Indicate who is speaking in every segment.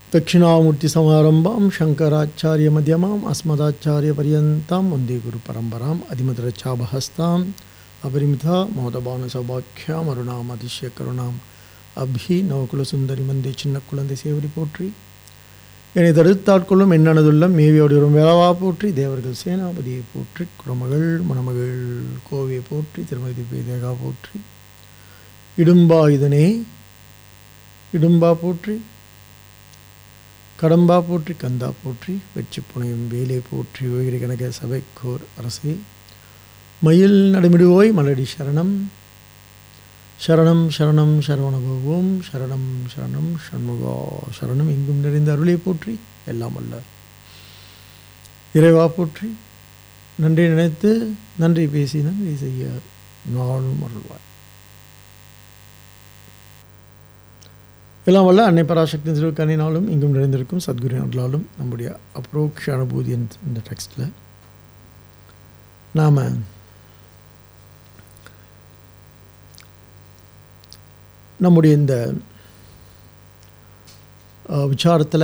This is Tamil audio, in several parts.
Speaker 1: दक्षिणामूर्तिसमारम्भां शङ्कराचार्यमध्यमाम् अस्मदाचार्यपर्यन्तां वन्दे गुरुपरम्पराम् अधिमधुरचाभहस्ताम् अपरिमिता மோதபான அருணாம் அதிசய கருணாம் அபி நவகுலசுந்தரி மந்தே சின்ன குழந்தை சேவரி போற்றி என்னை தடுத்தாட்கொள்ளும் எண்ணனதுள்ளம் மேவியோடு வேளவா போற்றி தேவர்கள் சேனாபதியை போற்றி குடமகள் மணமகள் கோவையை போற்றி திருமதி திவ்ய தேகா போற்றி இடும்பா இதனே இடும்பா போற்றி கடம்பா போற்றி கந்தா போற்றி வெற்றி புனையும் வேலை போற்றி உயிரி கனக சபைக்கோர் அரசே மயில் நடுமிடுவோய் மலடி சரணம் சரணம் சரணம் சரவணபோவோம் சரணம் சரணம் சண்முகா சரணம் எங்கும் நிறைந்த அருளை போற்றி எல்லாம் அல்ல இறைவா போற்றி நன்றி நினைத்து நன்றி பேசி நன்றி செய்ய நாளும் அருள்வாய் எல்லாம் வல்ல அன்னை பராசக்தி திருக்கணினாலும் இங்கும் நிறைந்திருக்கும் சத்குரு அருளாலும் நம்முடைய அப்ரோக்ஷ அனுபூதி இந்த- இந்த டெக்ஸ்டில் நாம் நம்முடைய இந்த விசாரத்தில்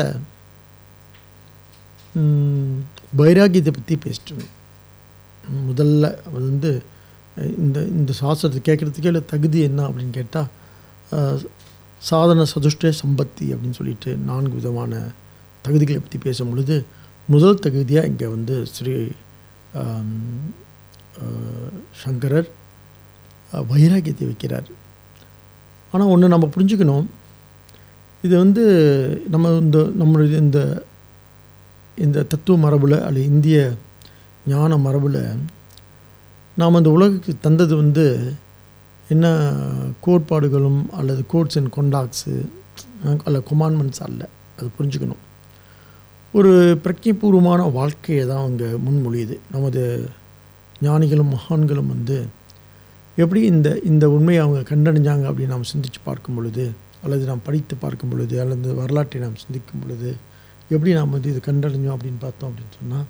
Speaker 1: வைராகியத்தை பற்றி பேசிட்டோம் முதல்ல அது வந்து அஹ், இந்த இந்த சாஸ்திரத்தை கேட்குறதுக்கே இல்லை தகுதி என்ன அப்படின்னு கேட்டால் சாதன சதுஷ்ட சம்பத்தி அப்படின்னு சொல்லிட்டு நான்கு விதமான தகுதிகளை பற்றி பேசும் பொழுது முதல் தகுதியாக இங்கே வந்து ஸ்ரீ ஆம், அஹ், சங்கரர் அஹ், வைராகியத்தை வைக்கிறார் ஆனால் ஒன்று நம்ம புரிஞ்சுக்கணும் இது வந்து நம்ம இந்த நம்மளுடைய இந்த இந்த தத்துவ மரபில் அல்லது இந்திய ஞான மரபில் நாம் இந்த உலகுக்கு தந்தது வந்து என்ன கோட்பாடுகளும் அல்லது கோட்ஸ் அண்ட் கொண்டாக்ஸு அல்ல கொமாண்ட்மெண்ட்ஸ் அல்ல அது புரிஞ்சுக்கணும் ஒரு பிரஜைபூர்வமான வாழ்க்கையை தான் அவங்க முன்மொழியுது நமது ஞானிகளும் மகான்களும் வந்து எப்படி இந்த இந்த உண்மையை அவங்க கண்டறிஞ்சாங்க அப்படின்னு நாம் சிந்தித்து பார்க்கும் பொழுது அல்லது நாம் படித்து பார்க்கும் பொழுது அல்லது வரலாற்றை நாம் சிந்திக்கும் பொழுது எப்படி நாம் வந்து இது கண்டறிஞ்சோம் அப்படின்னு பார்த்தோம் அப்படின்னு சொன்னால்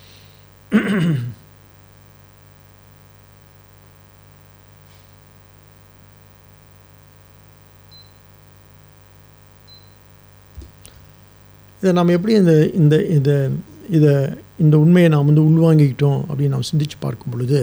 Speaker 1: இதை நாம் எப்படி இந்த இந்த இதை இதை இந்த உண்மையை நாம் வந்து உள்வாங்கிக்கிட்டோம் அப்படின்னு நாம் சிந்தித்து பார்க்கும் பொழுது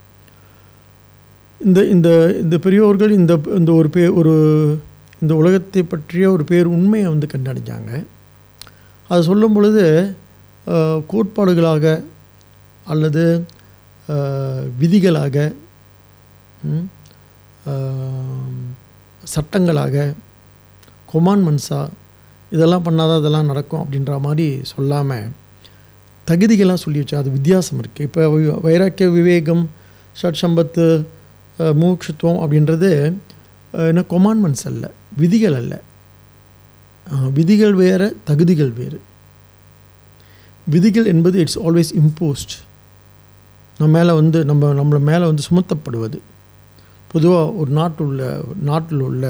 Speaker 1: இந்த இந்த இந்த பெரியோர்கள் இந்த இந்த ஒரு பே ஒரு இந்த உலகத்தை பற்றிய ஒரு பேர் உண்மையை வந்து கண்டறிஞ்சாங்க அதை சொல்லும் பொழுது அஹ், கோட்பாடுகளாக அல்லது அஹ், விதிகளாக ம், அஹ், சட்டங்களாக கொமான்மெண்ட்ஸாக இதெல்லாம் பண்ணாதான் இதெல்லாம் நடக்கும் அப்படின்ற மாதிரி சொல்லாமல் தகுதிகளாக சொல்லி வச்சா அது வித்தியாசம் இருக்குது இப்போ வி- வைராக்கிய விவேகம் ஷட் சம்பத்து அஹ், மூக்ஷத்துவம் அப்படின்றது அஹ், என்ன கொமாண்ட்மெண்ட்ஸ் அல்ல விதிகள் அல்ல அஹ், விதிகள் வேறு தகுதிகள் வேறு விதிகள் என்பது இட்ஸ் ஆல்வேஸ் இம்போஸ்ட் நம்ம மேலே வந்து நம்ம நம்மள மேலே வந்து சுமத்தப்படுவது பொதுவாக ஒரு நாட்டு உள்ள நாட்டில் உள்ள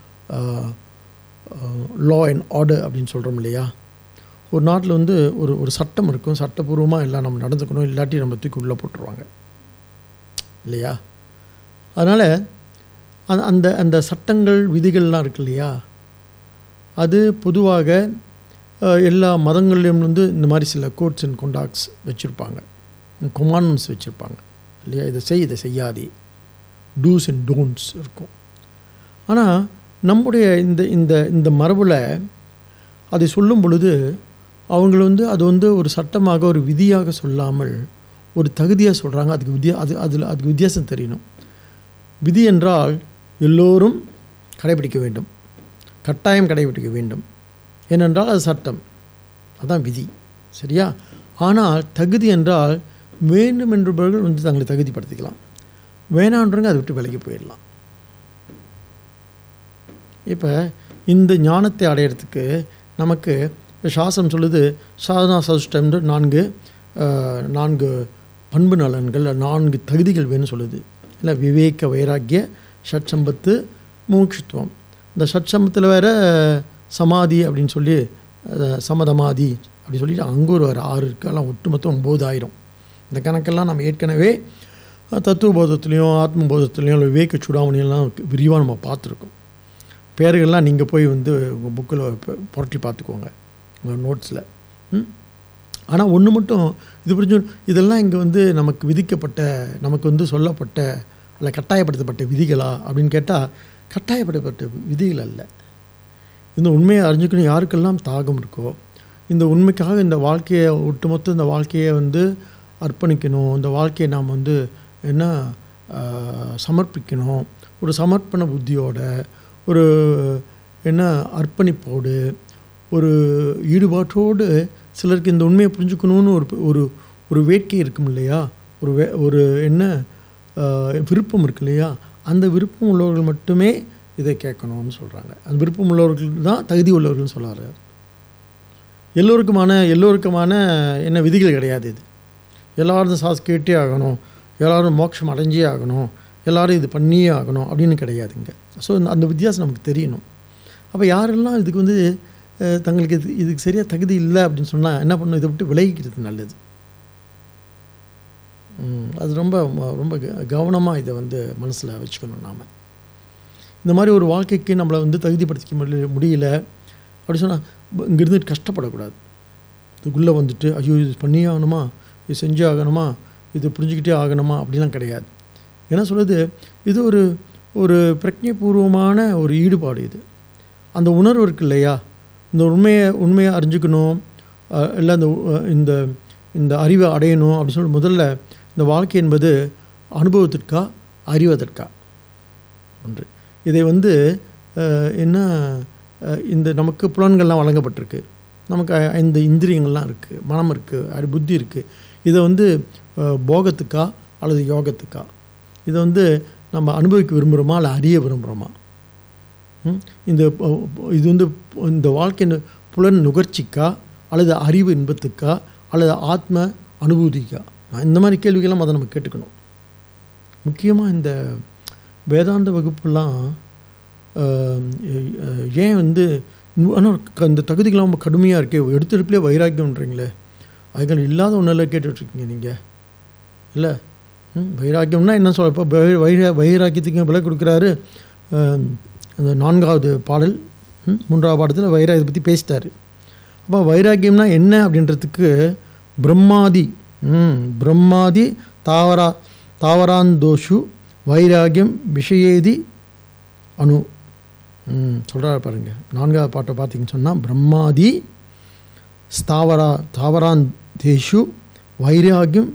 Speaker 1: லா அண்ட் ஆர்டர் அப்படின்னு சொல்கிறோம் இல்லையா ஒரு நாட்டில் வந்து ஒரு ஒரு சட்டம் இருக்கும் சட்டப்பூர்வமாக எல்லாம் நம்ம நடந்துக்கணும் இல்லாட்டி நம்ம தூக்கி உள்ளே போட்டுருவாங்க இல்லையா அதனால் அந்த அந்த அந்த சட்டங்கள் விதிகள்லாம் இருக்கு இல்லையா அது பொதுவாக அஹ், எல்லா மதங்கள்லேயும் வந்து இந்த மாதிரி சில கோட்ஸ் அண்ட் கொண்டாக்ட்ஸ் வச்சுருப்பாங்க கொமாண்ட்மெண்ட்ஸ் வச்சுருப்பாங்க இல்லையா இதை செய் இதை செய்யாதே டூஸ் அண்ட் டோன்ட்ஸ் இருக்கும் ஆனால் நம்முடைய இந்த இந்த இந்த மரபில் அதை சொல்லும் பொழுது அவங்க வந்து அது வந்து ஒரு சட்டமாக ஒரு விதியாக சொல்லாமல் ஒரு தகுதியாக சொல்கிறாங்க அதுக்கு வித்தியா அது அதில் அதுக்கு வித்தியாசம் தெரியணும் விதி என்றால் எல்லோரும் கடைபிடிக்க வேண்டும் கட்டாயம் கடைபிடிக்க வேண்டும் ஏனென்றால் அது சட்டம் அதான் விதி சரியா ஆனால் தகுதி என்றால் வேண்டும் என்றவர்கள் வந்து தங்களை தகுதிப்படுத்திக்கலாம் வேணான்றவங்க அதை விட்டு விலகி போயிடலாம் இப்போ இந்த ஞானத்தை அடையிறதுக்கு நமக்கு சாஸ்திரம் சொல்லுது சாதனா சதுஷ்டம்ன்ற நான்கு அஹ், நான்கு பண்பு நலன்கள் நான்கு தகுதிகள் வேணும்னு சொல்லுது இல்லை விவேக வைராக்கிய ஷட்சம்பத்து மூக்ஷத்துவம் இந்த ஷட்சம்பத்தில் வேற சமாதி அப்படின்னு சொல்லி அஹ், சமதமாதி அப்படி சொல்லிட்டு அங்கே ஒரு ஆறு இருக்கு எல்லாம் ஒட்டுமொத்தம் ஒம்போதாயிரம் இந்த கணக்கெல்லாம் நம்ம ஏற்கனவே அஹ், தத்துவ போதத்துலேயும் ஆத்ம போதத்துலேயும் இல்லை விவேக சூடாமணியெல்லாம் விரிவாக நம்ம பார்த்துருக்கோம் பேர்கள்லாம் நீங்கள் போய் வந்து உங்கள் புக்கில் புரட்டி பார்த்துக்கோங்க உங்கள் நோட்ஸில் ம் ஆனால் ஒன்று மட்டும் இது புரிஞ்சு இதெல்லாம் இங்கே வந்து நமக்கு விதிக்கப்பட்ட நமக்கு வந்து சொல்லப்பட்ட அல்ல கட்டாயப்படுத்தப்பட்ட விதிகளா அப்படின்னு கேட்டால் கட்டாயப்படுத்தப்பட்ட விதிகள் அல்ல இந்த உண்மையை அறிஞ்சுக்கணும் யாருக்கெல்லாம் தாகம் இருக்கோ இந்த உண்மைக்காக இந்த வாழ்க்கையை ஒட்டுமொத்த இந்த வாழ்க்கையை வந்து அர்ப்பணிக்கணும் இந்த வாழ்க்கையை நாம் வந்து என்ன ஆஹ், சமர்ப்பிக்கணும் ஒரு சமர்ப்பண புத்தியோட ஒரு என்ன அர்ப்பணிப்போடு ஒரு ஈடுபாட்டோடு சிலருக்கு இந்த உண்மையை புரிஞ்சுக்கணும்னு ஒரு ஒரு ஒரு வேட்கை இருக்கும் இல்லையா ஒரு வே ஒரு என்ன ஆஹ், விருப்பம் இருக்கு இல்லையா அந்த விருப்பம் உள்ளவர்கள் மட்டுமே இதை கேட்கணும்னு சொல்கிறாங்க அந்த விருப்பம் உள்ளவர்கள் தான் தகுதி உள்ளவர்கள்னு சொல்கிறாரு எல்லோருக்குமான எல்லோருக்குமான என்ன விதிகள் கிடையாது இது எல்லாரும் சாஸ் கேட்டே ஆகணும் எல்லாரும் மோட்சம் அடைஞ்சே ஆகணும் எல்லாரும் இது பண்ணியே ஆகணும் அப்படின்னு கிடையாதுங்க ஸோ அந்த வித்தியாசம் நமக்கு தெரியணும் அப்போ யாரெல்லாம் இதுக்கு வந்து அஹ், தங்களுக்கு இது இதுக்கு சரியாக தகுதி இல்லை அப்படின்னு சொன்னால் என்ன பண்ணணும் இதை விட்டு விலகிக்கிறது நல்லது ம், அது ரொம்ப ம- ரொம்ப கவனமாக இதை வந்து மனசில் வச்சுக்கணும் நாம் இந்த மாதிரி ஒரு வாழ்க்கைக்கு நம்மளை வந்து தகுதிப்படுத்திக்க முடியல முடியல அப்படி சொன்னால் இங்கேருந்து கஷ்டப்படக்கூடாது இதுக்குள்ளே வந்துட்டு ஐயோ இது பண்ணியே ஆகணுமா இது செஞ்சே ஆகணுமா இது புரிஞ்சுக்கிட்டே ஆகணுமா அப்படிலாம் கிடையாது என்ன சொல்லுது இது ஒரு ஒரு பிரஜைபூர்வமான ஒரு ஈடுபாடு இது அந்த உணர்வு இருக்கு இல்லையா இந்த உண்மையை உண்மையை அறிஞ்சுக்கணும் அஹ், இல்லை இந்த உ- இந்த இந்த அறிவை அடையணும் அப்படின்னு சொல்லி முதல்ல இந்த வாழ்க்கை என்பது அனுபவத்திற்கா அறிவதற்கா ஒன்று இதை வந்து அஹ், என்ன அஹ், இந்த நமக்கு புலன்கள்லாம் வழங்கப்பட்டிருக்கு நமக்கு ஐ- ஐந்து இந்திரியங்கள்லாம் இருக்குது மனம் இருக்குது அது புத்தி இருக்குது இதை வந்து அஹ், போகத்துக்கா அல்லது யோகத்துக்கா இதை வந்து நம்ம அனுபவிக்க விரும்புகிறோமா இல்லை அறிய விரும்புகிறோமா ம்? இந்த ப- ப- இது வந்து ப- இந்த வாழ்க்கையின் புலன் நுகர்ச்சிக்கா அல்லது அறிவு இன்பத்துக்கா அல்லது ஆத்ம அனுபூதிக்கா இந்த மாதிரி கேள்விகள்லாம் அதை நம்ம கேட்டுக்கணும் முக்கியமாக இந்த வேதாந்த வகுப்புலாம் ஆஹ், அஹ், ஏன் வந்து ஆனால் இந்த தகுதிகள் ரொம்ப கடுமையாக இருக்கே எடுத்தெடுப்புலேயே வைராக்கியம்ன்றீங்களே அதுகள் இல்லாத ஒன்றில் கேட்டுட்ருக்கீங்க நீங்கள் இல்லை ம், வைராக்கியம்னா என்ன சொல்ல இப்போ வை- வைரா வைராக்கியத்துக்கு விலை கொடுக்குறாரு ஆம், அந்த நான்காவது பாடல் ம், மூன்றாவது பாடத்தில் வைராகியத்தை பற்றி பேசிட்டாரு அப்போ வைராக்கியம்னா என்ன அப்படின்றதுக்கு பிரம்மாதி ம், பிரம்மாதி தாவரா தாவராந்தோஷு வைராகியம் விஷயேதி அணு ம் சொல்கிறாரு பாருங்க நான்காவது பாட்டை பார்த்தீங்கன்னு சொன்னால் பிரம்மாதி ஸ்தாவரா தாவராந்தேஷு வைராகியம்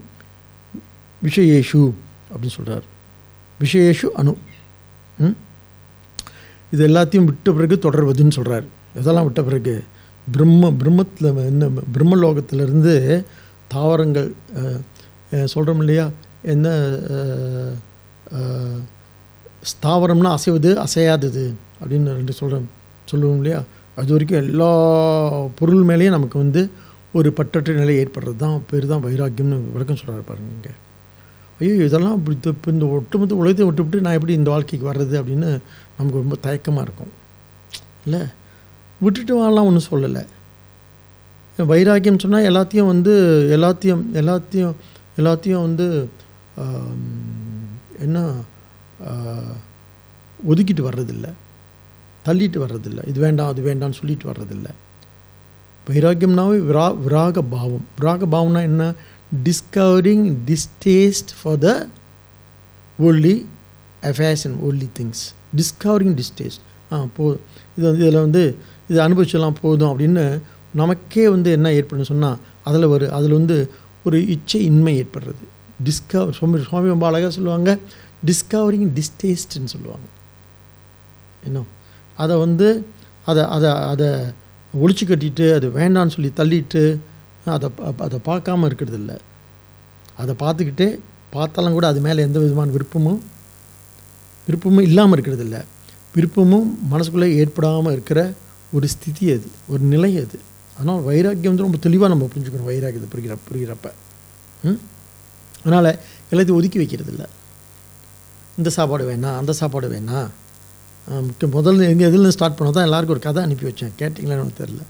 Speaker 1: விஷயேஷு அப்படின்னு சொல்கிறார் விஷயேஷு அணு ம்? இது எல்லாத்தையும் விட்ட பிறகு தொடர்வதுன்னு சொல்கிறார் இதெல்லாம் விட்ட பிறகு பிரம்ம பிரம்மத்தில் என்ன பிரம்மலோகத்திலிருந்து தாவரங்கள் சொல்கிறோம் இல்லையா என்ன அஹ், அஹ், ஸ்தாவரம்னா அசைவது அசையாதது அப்படின்னு ரெண்டு சொல்கிறோம் சொல்லுவோம் இல்லையா அது வரைக்கும் எல்லா பொருள் மேலேயும் நமக்கு வந்து ஒரு பற்றற்ற நிலை ஏற்படுறது தான் பேர் தான் வைராக்கியம்னு விளக்கம் சொல்கிறாரு பாருங்க இங்கே ஐயோ இதெல்லாம் இப்படி த- இப்ப இந்த ஒட்டுமொத்த உலகத்தை விட்டுவிட்டு நான் எப்படி இந்த வாழ்க்கைக்கு வர்றது அப்படின்னு நமக்கு ரொம்ப தயக்கமாக இருக்கும் இல்லை விட்டுட்டு வாழலாம் ஒன்றும் சொல்லலை வைராக்கியம் சொன்னால் எல்லாத்தையும் வந்து எல்லாத்தையும் எல்லாத்தையும் எல்லாத்தையும் வந்து ஆம், என்ன ஆ, ஒதுக்கிட்டு வர்றதில்ல தள்ளிட்டு வர்றதில்ல இது வேண்டாம் அது வேண்டாம்னு சொல்லிட்டு வர்றதில்ல வைராக்கியம்னாவே விரா விராக பாவம் விராக பாவம்னா என்ன discovering distaste for the only affairs and only things discovering distaste ஆ போ இது வந்து இதில் வந்து இது அனுபவிச்செல்லாம் போதும் அப்படின்னு நமக்கே வந்து என்ன ஏற்படுன்னு சொன்னால் அதில் ஒரு அதில் வந்து ஒரு இச்சை இன்மை ஏற்படுறது டிஸ்கவர் சுவாமி சுவாமி ரொம்ப அழகாக சொல்லுவாங்க டிஸ்கவரிங் டிஸ்டேஸ்ட்னு சொல்லுவாங்க என்ன அதை வந்து அதை அதை அதை ஒழிச்சு கட்டிட்டு அது வேண்டான்னு சொல்லி தள்ளிட்டு அதை பா- அதை பார்க்காம இருக்கிறது இல்லை அதை பார்த்துக்கிட்டே பார்த்தாலும் கூட அது மேலே எந்த விதமான விருப்பமும் விருப்பமும் இல்லாமல் இருக்கிறது இல்லை விருப்பமும் மனசுக்குள்ளே ஏற்படாமல் இருக்கிற ஒரு ஸ்திதி அது ஒரு நிலை அது அதனால் வைராக்கியம் வந்து ரொம்ப தெளிவாக நம்ம புரிஞ்சுக்கணும் வைராக்கியத்தை புரிகிற புரிகிறப்ப ம் அதனால் எல்லாத்தையும் ஒதுக்கி வைக்கிறது இல்லை இந்த சாப்பாடு வேணாம் அந்த சாப்பாடு வேணாம் ஆஹ் முக்கிய முதல்ல எங்கே எதுலேருந்து ஸ்டார்ட் பண்ண தான் எல்லாருக்கும் ஒரு கதை அனுப்பி வச்சேன் கேட்டிங்களான்னு எனக்கு தெரில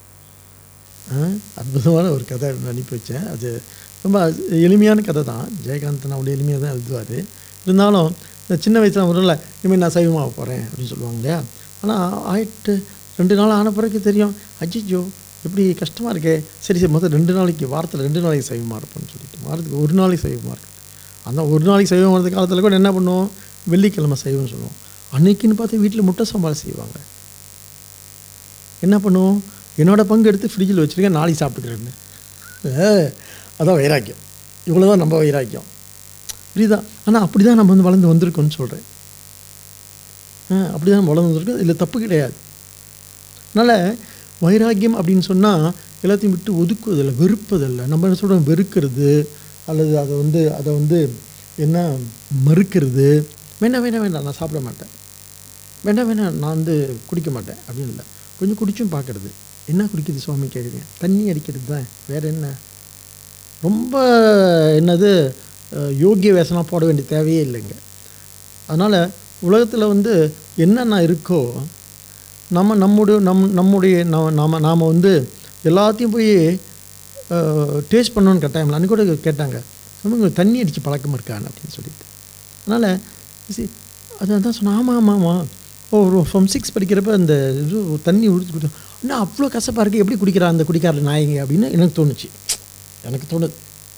Speaker 1: அற்புதமான ஒரு கதை அனுப்பி வச்சேன் அது ரொம்ப எளிமையான கதை தான் ஜெயகாந்தன் அவ்வளோ எளிமையாக தான் எழுதுவார் இருந்தாலும் இந்த சின்ன வயசில் முதல்ல இனிமேல் நான் சைவமாக போகிறேன் அப்படின்னு சொல்லுவாங்க இல்லையா ஆனால் ஆயிட்டு ரெண்டு நாள் ஆன பிறகு தெரியும் அஜிஜோ எப்படி கஷ்டமாக இருக்கே சரி சரி முதல் ரெண்டு நாளைக்கு வாரத்தில் ரெண்டு நாளைக்கு சைவமாக இருப்போம்னு சொல்லிட்டு வாரத்துக்கு ஒரு நாளைக்கு சைவமாக இருக்குது அந்த ஒரு நாளைக்கு சைவம் வரது காலத்தில் கூட என்ன பண்ணுவோம் வெள்ளிக்கிழமை சைவம்னு சொல்லுவோம் அன்னைக்குன்னு பார்த்து வீட்டில் முட்டை சாம்பார் செய்வாங்க என்ன பண்ணுவோம் என்னோட பங்கு எடுத்து ஃப்ரிட்ஜில் வச்சுருக்கேன் நாளைக்கு சாப்பிட்டுக்கிறேன்னு ஏ, அதான் வைராக்கியம் இவ்வளோ தான் நம்ம வைராக்கியம் புரியுதா ஆனால் அப்படி தான் நம்ம வந்து வளர்ந்து வந்திருக்கோம்னு சொல்கிறேன் அப்படி தான் நம்ம வளர்ந்து வந்திருக்கோம் இதில் தப்பு கிடையாது அதனால் வைராக்கியம் அப்படின்னு சொன்னால் எல்லாத்தையும் விட்டு ஒதுக்குவதில்லை வெறுப்பதில்லை நம்ம என்ன சொல்கிறோம் வெறுக்கிறது அல்லது அதை வந்து அதை வந்து என்ன மறுக்கிறது வேண்டாம் வேண்டாம் வேண்டாம் நான் சாப்பிட மாட்டேன் வேண்டாம் வேண்டாம் நான் வந்து குடிக்க மாட்டேன் அப்படின்னு இல்லை கொஞ்சம் குடிச்சும் பார்க்குறது என்ன குடிக்குது சுவாமி கேட்குறீங்க தண்ணி அடிக்கிறது தான் வேறு என்ன ரொம்ப என்னது அஹ், யோகிய வேஷமாக போட வேண்டிய தேவையே இல்லைங்க அதனால் உலகத்தில் வந்து என்னென்ன இருக்கோ நம்ம நம்முடைய நம் நம்முடைய நம்ம நாம நாம் வந்து எல்லாத்தையும் போய் டேஸ்ட் பண்ணணும்னு கட்டாயம் அன்றைக்கி கூட கேட்டாங்க நமக்கு தண்ணி அடித்து பழக்கம் இருக்கான்னு அப்படின்னு சொல்லிட்டு அதனால் சி அது அதான் சொன்னேன் ஆமாம் ஆமாம் ஆமாம் ஓ ஒரு ஃப்ரம் சிக்ஸ் படிக்கிறப்ப அந்த இது தண்ணி ஊற்றி குடி இன்னும் அவ்வளோ கசப்பாக இருக்குது எப்படி குடிக்கிறா அந்த குடிக்கார நாயங்க அப்படின்னு எனக்கு தோணுச்சு எனக்கு தோணுது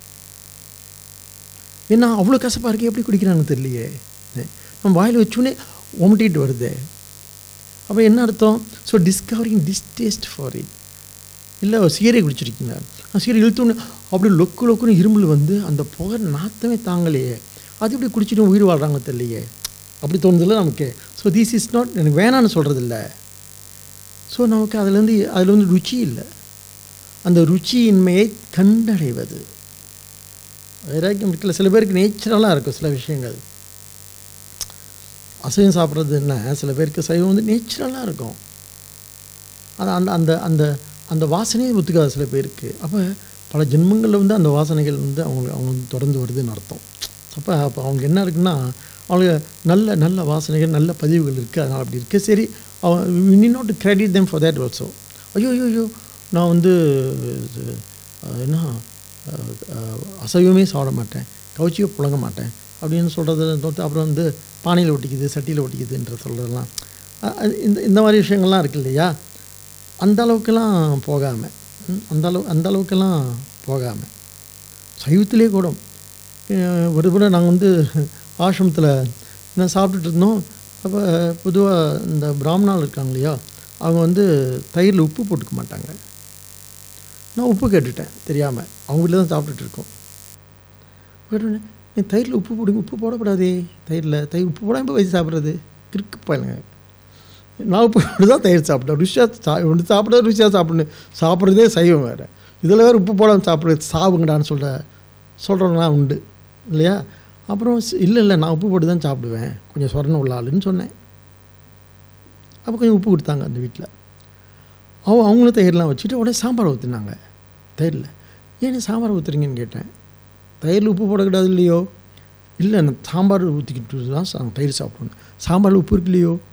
Speaker 1: ஏன்னா அவ்வளோ கசப்பாக இருக்குது எப்படி குடிக்கிறான்னு தெரியலையே நம்ம வாயில் வச்சோன்னே ஒமட்டிட்டு வருதே அப்போ என்ன அர்த்தம் so discovering distaste for it இல்லை சீரை குடிச்சிருக்கீங்க நான் சீரை இழுத்தோன்னு அப்படியே லொக்கு லொக்குன்னு இருமல் வந்து அந்த புகை நாத்தமே தாங்கலையே அது எப்படி குடிச்சிட்டு உயிர் வாழ்கிறாங்க தெரியலையே அப்படி தோணுதில்ல நமக்கு ஸோ திஸ் இஸ் நாட் எனக்கு வேணான்னு சொல்கிறது இல்லை ஸோ நமக்கு அதுலேருந்து அதில் வந்து ருச்சி இல்லை அந்த ருச்சியின்மையை கண்டடைவது வைராக்கியம் இருக்குல்ல சில பேருக்கு நேச்சுரலாக இருக்கும் சில விஷயங்கள் அசைவம் சாப்பிட்றது என்ன சில பேருக்கு சைவம் வந்து நேச்சுரலாக இருக்கும் அது அந்த அந்த அந்த அந்த வாசனையே ஒத்துக்காது சில பேருக்கு அப்போ பல ஜென்மங்களில் வந்து அந்த வாசனைகள் வந்து அவங்களுக்கு அவங்க வந்து தொடர்ந்து வருதுன்னு அர்த்தம் அப்போ அப்போ அவங்க என்ன இருக்குன்னா அவங்களுக்கு நல்ல நல்ல வாசனைகள் நல்ல பதிவுகள் இருக்குது அதனால் அப்படி இருக்குது சரி we need not credit them for that also ஐயோ ஐயோ ஐயோ நான் வந்து இது, அஹ், என்ன அஹ், அஹ், அசைவமே சாப்பிட மாட்டேன் கவுச்சியோ புழங்க மாட்டேன் அப்படின்னு சொல்கிறது அப்புறம் வந்து பானையில் ஒட்டிக்குது சட்டியில் ஒட்டிக்குதுன்ற சொல்கிறதெல்லாம் அஹ், அது இந்த இந்த மாதிரி விஷயங்கள்லாம் இருக்கு இல்லையா அந்த அளவுக்கெல்லாம் போகாமல் அந்த அளவு அந்த அளவுக்கெல்லாம் போகாமல் சைவத்திலே கூட அஹ், ஒரு முறை நாங்கள் வந்து ஆசிரமத்தில் என்ன சாப்பிட்டுட்டு இருந்தோம் அப்போ பொதுவாக இந்த பிராமணால் இருக்காங்க இல்லையா அவங்க வந்து தயிரில் உப்பு போட்டுக்க மாட்டாங்க நான் உப்பு கேட்டுட்டேன் தெரியாமல் அவங்க வீட்டில் தான் சாப்பிட்டுட்டு இருக்கோம் கேட்டோன்னே நீ தயிரில் உப்பு போடுங்க உப்பு போடக்கூடாதே தயிரில் தயிர் உப்பு போடாமல் வச்சு சாப்பிட்றது கிறுக்கு பாருங்க நான் உப்பு போட்டு தான் தயிர் சாப்பிட்டேன் ருசியாக சா ஒன்று சாப்பிட ருசியாக சாப்பிடணும் சாப்பிட்றதே சைவம் வேறு இதில் வேறு உப்பு போடாமல் சாப்பிட்றது சாவுங்கடான்னு சொல்கிற சொல்கிறவங்களாம் உண்டு இல்லையா அப்புறம் ஸ்- இல்லை இல்லை நான் உப்பு போட்டு தான் சாப்பிடுவேன் கொஞ்சம் சொரணம் உள்ள ஆளுன்னு சொன்னேன் அப்போ கொஞ்சம் உப்பு கொடுத்தாங்க அந்த வீட்டில் அவ அவங்களும் தயிர்லாம் வச்சுட்டு உடனே சாம்பார் ஊற்றினாங்க தயிரில் ஏன் சாம்பார் ஊற்றுறீங்கன்னு கேட்டேன் தயிரில் உப்பு போடக்கூடாது இல்லையோ இல்லை நான் சாம்பார் ஊற்றிக்கிட்டு தான் சா தயிர் சாப்பிடணும் சாம்பாரில் உப்பு இருக்கு இல்லையோ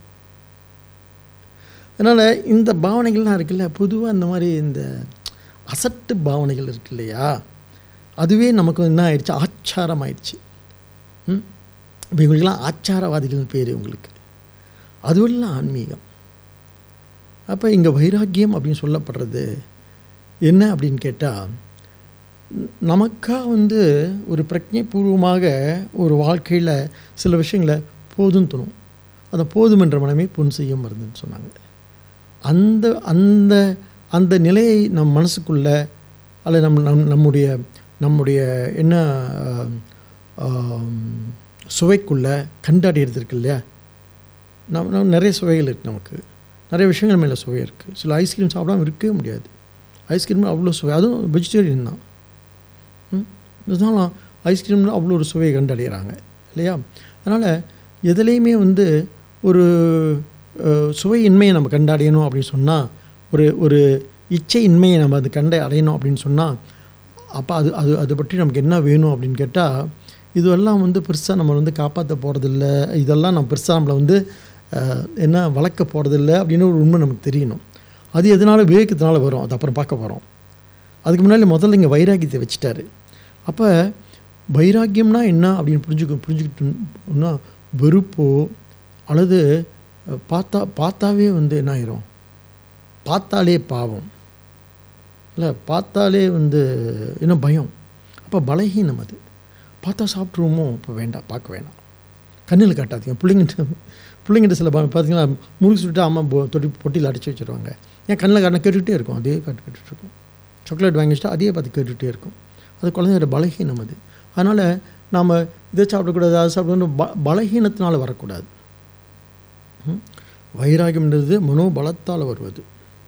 Speaker 1: அதனால் இந்த பாவனைகள்லாம் இருக்குல்ல பொதுவாக இந்த மாதிரி இந்த அசட்டு பாவனைகள் இருக்கு இல்லையா அதுவே நமக்கு என்ன ஆயிடுச்சு ஆச்சாரம் ஆயிடுச்சு ம் இப்போ இவங்களுக்கெல்லாம் ஆச்சாரவாதிகள்னு பேர் இவங்களுக்கு அதுவெல்லாம் ஆன்மீகம் அப்போ இங்கே வைராக்கியம் அப்படின்னு சொல்லப்படுறது என்ன அப்படின்னு கேட்டால் நமக்காக வந்து ஒரு பிரஜைபூர்வமாக ஒரு வாழ்க்கையில் சில விஷயங்களை போதும் தோணும் அந்த போதும் என்ற மனமே பொன் செய்யும் மருந்துன்னு சொன்னாங்க அந்த அந்த அந்த நிலையை நம் மனசுக்குள்ள அல்லது நம் நம் நம்முடைய நம்முடைய என்ன ஆம், ஆம், சுவைக்குள்ள கண்டடையிறது இருக்கு இல்லையா நம்ம நம்ம நிறைய சுவைகள் இருக்குது நமக்கு நிறைய விஷயங்கள் மேலே சுவை இருக்குது சில ஐஸ்கிரீம் சாப்பிடாம இருக்கவே முடியாது ஐஸ்கிரீம் அவ்வளோ சுவை அதுவும் வெஜிடேரியன் தான் ம் இருந்தாலும் ஐஸ்கிரீமில் அவ்வளோ ஒரு சுவையை கண்டடைகிறாங்க இல்லையா அதனால் எதுலேயுமே வந்து ஒரு அஹ், சுவையின்மையை நம்ம கண்டடையணும் அப்படின்னு சொன்னால் ஒரு ஒரு இச்சையின்மையை நம்ம அது கண்ட அடையணும் அப்படின்னு சொன்னால் அப்போ அது அது அதை பற்றி நமக்கு என்ன வேணும் அப்படின்னு கேட்டால் இதுவெல்லாம் வந்து பெருசாக நம்ம வந்து காப்பாற்ற போகிறதில்ல இதெல்லாம் நம்ம பெருசாக நம்மளை வந்து அஹ், என்ன வளர்க்க போகிறதில்ல அப்படின்னு ஒரு உண்மை நமக்கு தெரியணும் அது எதனால விவேகத்தினால வரும் அது அப்புறம் பார்க்க போகிறோம் அதுக்கு முன்னாடி முதல்ல இங்கே வைராக்கியத்தை வச்சுட்டாரு அப்போ வைராக்கியம்னா என்ன அப்படின்னு புரிஞ்சுக்க புரிஞ்சுக்கிட்டோம்னா வெறுப்போ அல்லது அஹ், பார்த்தா பார்த்தாவே வந்து என்ன ஆயிரும் பார்த்தாலே பாவம் இல்லை பார்த்தாலே வந்து இன்னும் பயம் அப்போ பலகீனம் அது பார்த்தா சாப்பிட்ருவோமோ இப்போ வேண்டாம் பார்க்க வேணாம் கண்ணில் காட்டாதீங்க பிள்ளைங்கிட்ட பிள்ளைங்கிட்ட சில பா- பார்த்தீங்கன்னா முறுக்கு சுட்டு அம்மா பொ- தொட்டி பொட்டியில் அடைச்சி வச்சுருவாங்க ஏன் கண்ணில் காட்டினா கேட்டுக்கிட்டே இருக்கும் அதே காட்டு கேட்டுட்டு இருக்கும் சாக்லேட் வாங்கி வச்சுட்டா அதே பார்த்து கேட்டுகிட்டே இருக்கும் அது குழந்தையோட பலகீனம் அது அதனால் நாம் இதை சாப்பிடக்கூடாது அதை சாப்பிடணும் ப பலகீனத்தினால வரக்கூடாது ம்? வைராகியம்ன்றது மனோபலத்தால் வருவது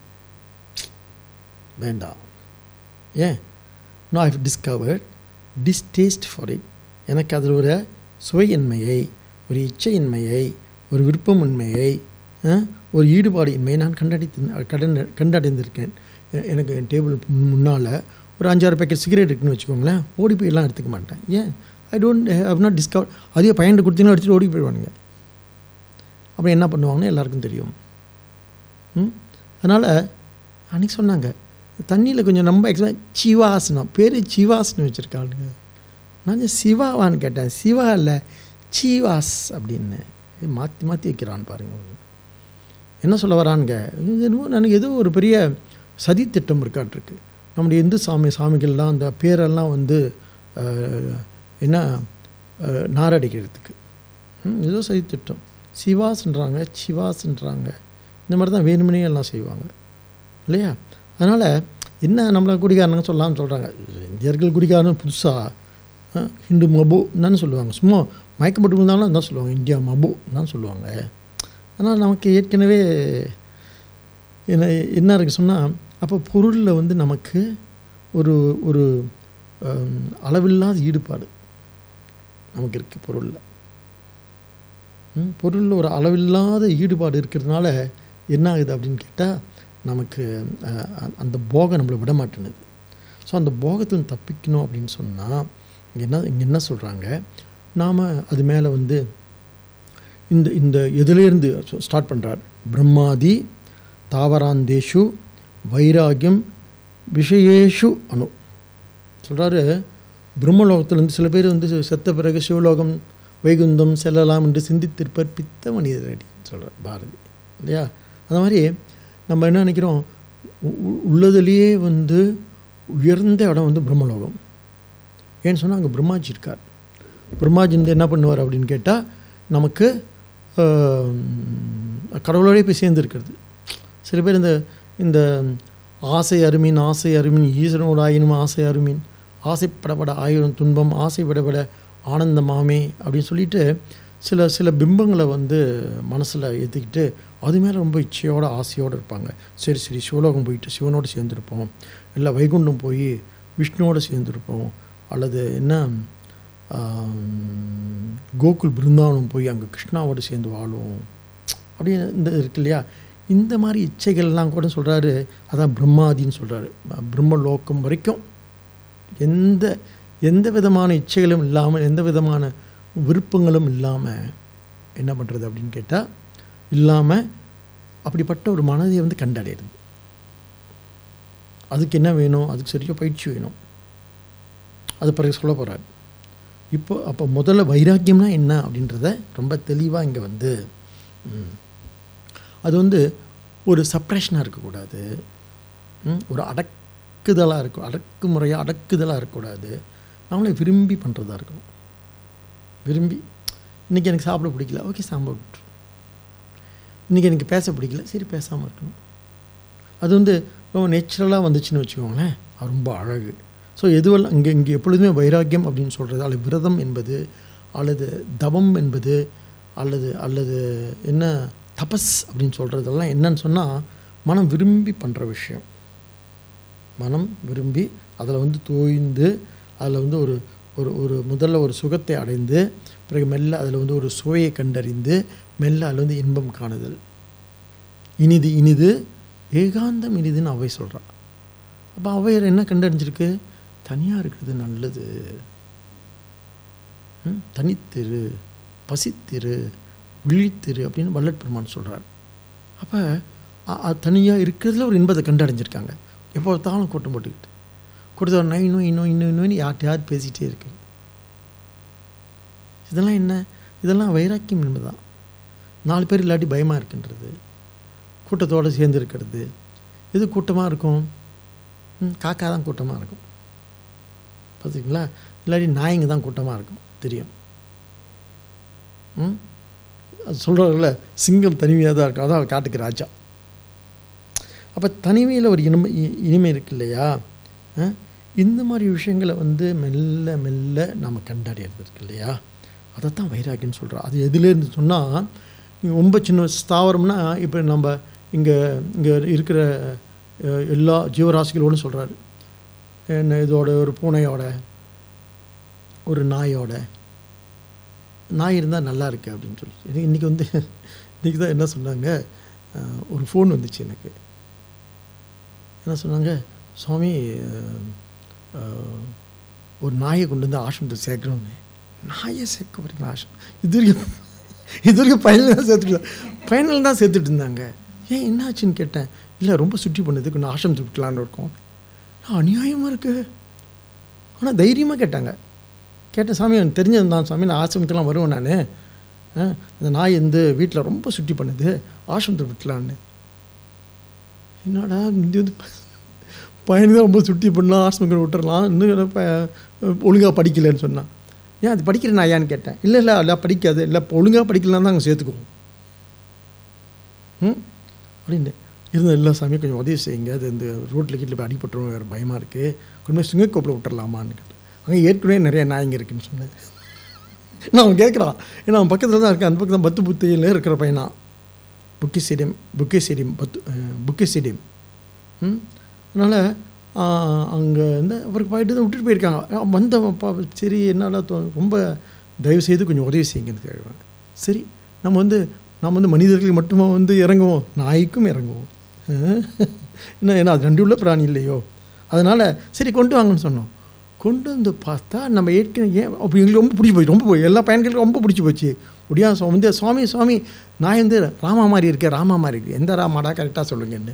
Speaker 1: வேண்டாம் ஏன் no I discovered distaste for it எனக்கு அதில் ஒரு சுவையின்மையை ஒரு இச்சையின்மையை ஒரு விருப்பமின்மையை அஹ், ஒரு ஈடுபாடு இன்மையை நான் கண்டடைத்து கண்ட கண்டடைந்திருக்கேன் எ- எனக்கு என் டேபிள் முன்னால் ஒரு அஞ்சாறு பேக்கெட் சிகரெட் இருக்குன்னு வச்சுக்கோங்களேன் ஓடி போய் எல்லாம் எடுத்துக்க மாட்டேன் ஏன் I don't have not discover அதே பையன் கொடுத்தீங்கன்னா எடுத்துகிட்டு ஓடி போயிடுவானுங்க அப்புறம் என்ன பண்ணுவாங்கன்னு எல்லாருக்கும் தெரியும் ம் அதனால் அன்றைக்கி சொன்னாங்க தண்ணியில் கொஞ்சம் ரொம்ப எக்ஸ்ட்ரா சிவாசனம் பேர் சிவாசனம் வச்சுருக்காளுங்க நான் சொன்னேன், சிவாவான்னு கேட்டேன் சிவா இல்லை சீவாஸ் அப்படின்னு மாற்றி மாற்றி வைக்கிறான்னு பாருங்க என்ன சொல்ல வரானுங்க இது என்னமோ எனக்கு ஏதோ ஒரு பெரிய சதி திட்டம் இருக்காட்டிருக்கு நம்முடைய இந்து சாமி சாமிகள்லாம் அந்த பேரெல்லாம் வந்து அஹ், என்ன அஹ், நாரடிக்கிறதுக்கு ம், ஏதோ சதி திட்டம் சிவாஸ்ன்றாங்க சிவாஸ்ன்றாங்க இந்த மாதிரி தான் வேணுமனே எல்லாம் செய்வாங்க இல்லையா அதனால் என்ன நம்மளை குடிகாரனுங்க சொல்லலாம்னு சொல்கிறாங்க இந்தியர்கள் குடிகாரன் புதுசாக ஹிந்து மபு தான் சொல்லுவாங்க சும்மா மயக்கப்பட்டு இருந்தாலும் தான் சொல்லுவாங்க இந்தியா மபு தான் சொல்லுவாங்க ஆனால் நமக்கு ஏற்கனவே என்ன என்ன இருக்குது சொன்னால் அப்போ பொருளில் வந்து நமக்கு ஒரு ஒரு ஹம், அளவில்லாத ஈடுபாடு நமக்கு இருக்குது பொருளில் ம், பொருளில் ஒரு அளவில்லாத ஈடுபாடு இருக்கிறதுனால என்ன ஆகுது அப்படின்னு கேட்டால் நமக்கு அஹ், அ- அந்த போகம் நம்மளை விட மாட்டேனுது ஸோ அந்த போகத்தில் தப்பிக்கணும் அப்படின்னு சொன்னால் இங்கே என்ன இங்கே என்ன சொல்கிறாங்க நாம் அது மேலே வந்து இந்த இந்த எதுலேருந்து ஸ்டார்ட் பண்ணுறார் பிரம்மாதி தாவராந்தேஷு வைராகியம் விஷயேஷு அணு சொல்கிறாரு பிரம்மலோகத்திலேருந்து சில பேர் வந்து செத்த பிறகு சிவலோகம் வைகுந்தம் செல்லலாம் என்று சிந்தித்திருப்பர் பித்த மனிதரடி சொல்கிறார் பாரதி இல்லையா அந்த மாதிரி நம்ம என்ன நினைக்கிறோம் உ- உ- உள்ளதுலேயே வந்து உயர்ந்த இடம் வந்து பிரம்மலோகம் ஏன்னு சொன்னால் அங்கே பிரம்மாஜி இருக்கார் பிரம்மாஜி வந்து என்ன பண்ணுவார் அப்படின்னு கேட்டால் நமக்கு ஆஹ், கடவுளோடய போய் சேர்ந்துருக்கிறது சில பேர் இந்த இந்த ஆசை அருமின் ஆசை அருமின் ஈஸ்வரனோட ஆயினும் ஆசை அருமின் ஆசைப்படப்பட ஆயிரம் துன்பம் ஆசைப்படப்பட ஆனந்தமாமே அப்படின்னு சொல்லிட்டு சில சில பிம்பங்களை வந்து மனசில் ஏற்றிக்கிட்டு அது மேலே ரொம்ப இச்சையோட ஆசையோடு இருப்பாங்க சரி சரி சிவலோகம் போயிட்டு சிவனோடு சேர்ந்துருப்போம் இல்லை வைகுண்டம் போய் விஷ்ணுவோடு சேர்ந்துருப்போம் அல்லது என்ன ஆம், கோகுல் பிருந்தாவனம் போய் அங்கே கிருஷ்ணாவோடு சேர்ந்து வாழுவோம் அப்படின்னு இந்த இருக்கு இல்லையா இந்த மாதிரி இச்சைகள்லாம் கூட சொல்கிறாரு அதான் பிரம்மாதின்னு சொல்கிறாரு பிரம்ம லோகம் வரைக்கும் எந்த எந்த விதமான இச்சைகளும் இல்லாமல் எந்த விதமான விருப்பங்களும் இல்லாமல் என்ன பண்ணுறது அப்படின்னு கேட்டால் இல்லாமல் அப்படிப்பட்ட ஒரு மனதை வந்து கண்டடையிறது அதுக்கு என்ன வேணும் அதுக்கு சரியாக பயிற்சி வேணும் அது பிறகு சொல்ல போகிறார் இப்போ அப்போ முதல்ல வைராக்கியம்னா என்ன அப்படின்றத ரொம்ப தெளிவாக இங்கே வந்து ம், அது வந்து ஒரு சப்ரேஷனாக இருக்கக்கூடாது ம், ஒரு அடக்குதலாக இருக்கும் அடக்குமுறையாக அடக்குதலாக இருக்கக்கூடாது நம்மளை விரும்பி பண்ணுறதா இருக்கணும் விரும்பி இன்றைக்கி எனக்கு சாப்பிட பிடிக்கல ஓகே சாம்பார் விட்டுரு இன்றைக்கி எனக்கு பேச பிடிக்கல சரி பேசாமல் இருக்கணும் அது வந்து ரொம்ப நேச்சுரலாக வந்துச்சுன்னு வச்சுக்கோங்களேன் அது ரொம்ப அழகு ஸோ எதுவெல்லாம் இங்கே இங்கே எப்பொழுதுமே வைராக்கியம் அப்படின்னு சொல்கிறது அல்லது விரதம் என்பது அல்லது தவம் என்பது அல்லது அல்லது என்ன தபஸ் அப்படின்னு சொல்கிறதெல்லாம் என்னன்னு சொன்னால் மனம் விரும்பி பண்ணுற விஷயம் மனம் விரும்பி அதில் வந்து தோய்ந்து அதில் வந்து ஒரு ஒரு ஒரு முதல்ல ஒரு சுகத்தை அடைந்து பிறகு மெல்ல அதில் வந்து ஒரு சுவையை கண்டறிந்து மெல்ல அதில் வந்து இன்பம் காணுதல் இனிது இனிது ஏகாந்தம் இனிதுன்னு அவை சொல்கிறான் அப்போ அவையர் என்ன கண்டறிஞ்சிருக்கு தனியாக இருக்கிறது நல்லது ம், தனித்திரு பசித்திரு விழித்திரு அப்படின்னு வல்லட் பெருமான் சொல்கிறார் அப்போ தனியாக இருக்கிறதுல ஒரு இன்பத்தை கண்டடைஞ்சிருக்காங்க எப்போ பார்த்தாலும் கூட்டம் போட்டுக்கிட்டு கொடுத்த நை நோய் நோய் இன்னும் இன்னும் யார்கிட்ட யார் பேசிகிட்டே இருக்கு இதெல்லாம் என்ன இதெல்லாம் வைராக்கியம் என்பதுதான் நாலு பேர் இல்லாட்டி பயமாக இருக்கின்றது கூட்டத்தோடு சேர்ந்து இருக்கிறது எது கூட்டமாக இருக்கும் ம், காக்கா தான் கூட்டமாக இருக்கும் பார்த்துங்களா இல்லாட்டி நாய்ங்க தான் கூட்டமாக இருக்கும் தெரியும் ம் அது சொல்கிறாங்கல்ல சிங்கம் தனிமையாக தான் இருக்கும் அதான் காட்டுக்கு ராஜா அப்போ தனிமையில் ஒரு இனிமை இ- இனிமை இருக்கு இல்லையா ஆ? இந்த மாதிரி விஷயங்களை வந்து மெல்ல மெல்ல நம்ம கண்டறியறது இருக்கு இல்லையா அதைத்தான் வைராக்கியம்னு சொல்கிறோம் அது எதுலேருந்து சொன்னால் ரொம்ப சின்ன ஸ்தாவரம்னா இப்போ நம்ம இங்கே இங்கே இருக்கிற அஹ், எல்லா ஜீவராசிகளோடும் சொல்கிறாரு என்ன இதோட ஒரு பூனையோட ஒரு நாயோட நாய் இருந்தால் நல்லா இருக்கு அப்படின்னு சொல்லி இது இன்றைக்கி வந்து இன்றைக்கி தான் என்ன சொன்னாங்க அஹ், ஒரு ஃபோன் வந்துச்சு எனக்கு என்ன சொன்னாங்க சுவாமி அஹ், அஹ், ஒரு நாயை கொண்டு வந்து ஆசிரமத்தை சேர்க்கணும்னு நாயை சேர்க்க வரீங்களா ஆசிரம் இது வரைக்கும் இது வரைக்கும் பையனில் தான் சேர்த்துட்டு பையனில் தான் சேர்த்துட்டு இருந்தாங்க ஏன் என்னாச்சுன்னு கேட்டேன் இல்லை ரொம்ப சுற்றி பண்ணதுக்கு கொஞ்சம் ஆசிரமத்தை விட்டுலான்னு இருக்கோம் அநியாயமாக இருக்குது ஆனால் தைரியமாக கேட்டாங்க கேட்டேன் சாமி எனக்கு தெரிஞ்சது தான் சாமி நான் ஆசிரமத்துலாம் வருவேன் நான் அந்த நாய் வந்து வீட்டில் ரொம்ப சுற்றி பண்ணுது ஆசிரமத்தை விட்டலான்னு என்னடா இங்கே வந்து பையனுக்கு தான் ரொம்ப சுட்டி பண்ணலாம் ஆசிரமத்தில் விட்டுறலாம் இன்னும் ஒழுங்காக படிக்கலைன்னு சொன்னான் ஏன் அது படிக்கிற நாயான்னு கேட்டேன் இல்லை இல்லை எல்லாம் படிக்காது இல்லை ஒழுங்காக படிக்கலாம் தான் அங்கே சேர்த்துக்குவோம் ம் அப்படின்னு இருந்த எல்லா சாமி கொஞ்சம் உதவி செய்யுங்க அது இந்த ரோட்டில் கீட்டில் போய் அடிபட்டுரும் வேறு பயமாக இருக்குது கொஞ்சம் சிங்கக்கோப்பில் விட்டுறலாமான்னு கேட்டேன் அங்கே ஏற்கனவே நிறைய நாய்ங்க இருக்குன்னு சொன்னேன் நான் அவன் கேட்குறான் ஏன்னா அவன் பக்கத்தில் தான் இருக்கேன் அந்த பக்கத்தில் பத்து புத்தியில் இருக்கிற பையனா புக்கி ஸ்டேடியம் புக்கே ஸ்டேடியம் பத்து புக்கே ஸ்டேடியம் ம் அதனால் அங்கே வந்து அவருக்கு போயிட்டு தான் விட்டுட்டு போயிருக்காங்க அவன் வந்தவன் பா சரி என்னடா தோ ரொம்ப தயவு செய்து கொஞ்சம் உதவி செய்யுங்கன்னு கேட்குறாங்க சரி நம்ம வந்து நம்ம வந்து மனிதர்கள் மட்டுமா வந்து இறங்குவோம் நாய்க்கும் இறங்குவோம் என்ன ஏன்னா அது ரெண்டு உள்ள பிராணி இல்லையோ அதனால் சரி கொண்டு வாங்கன்னு சொன்னோம் கொண்டு வந்து பார்த்தா நம்ம ஏற்கனவே ஏன் அப்போ எங்களுக்கு ரொம்ப பிடிச்சி போச்சு ரொம்ப போய் எல்லா பையன்களுக்கும் ரொம்ப பிடிச்சி போச்சு முடியா சுவாமி வந்து சுவாமி சுவாமி நான் வந்து ராமா மாதிரி இருக்கேன் ராமா மாதிரி இருக்கு எந்த ராமாடா கரெக்டாக சொல்லுங்கன்னு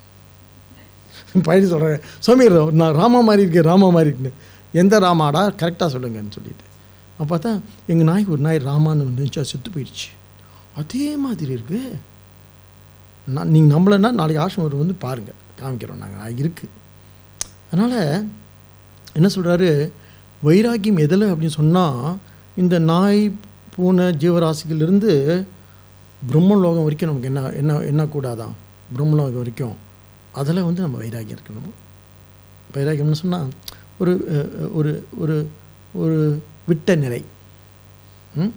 Speaker 1: பையன் சொல்கிறேன் சுவாமி நான் ராமா மாதிரி இருக்கேன் ராமா மாதிரி இருக்குன்னு எந்த ராமாடா கரெக்டாக சொல்லுங்கன்னு சொல்லிட்டு அப்போ பார்த்தா எங்கள் நாய் ஒரு நாய் ராமான்னு வந்துச்சு செத்து போயிடுச்சு அதே மாதிரி இருக்கு நான் நீங்கள் நம்மளன்னா நாளைக்கு ஆசிரமம் வந்து பாருங்கள் காமிக்கிறோம் நாங்கள் இருக்குது அதனால் என்ன சொல்கிறாரு வைராக்கியம் எதில் அப்படின்னு சொன்னால் இந்த நாய் பூனை ஜீவராசிகளிலிருந்து பிரம்மலோகம் வரைக்கும் நமக்கு என்ன என்ன என்ன கூடாதான் பிரம்மலோகம் வரைக்கும் அதில் வந்து நம்ம வைராக்கியம் இருக்கணும் வைராக்கியம்னு சொன்னால் ஒரு அஹ், ஒரு ஒரு ஒரு விட்ட நிலை ம்?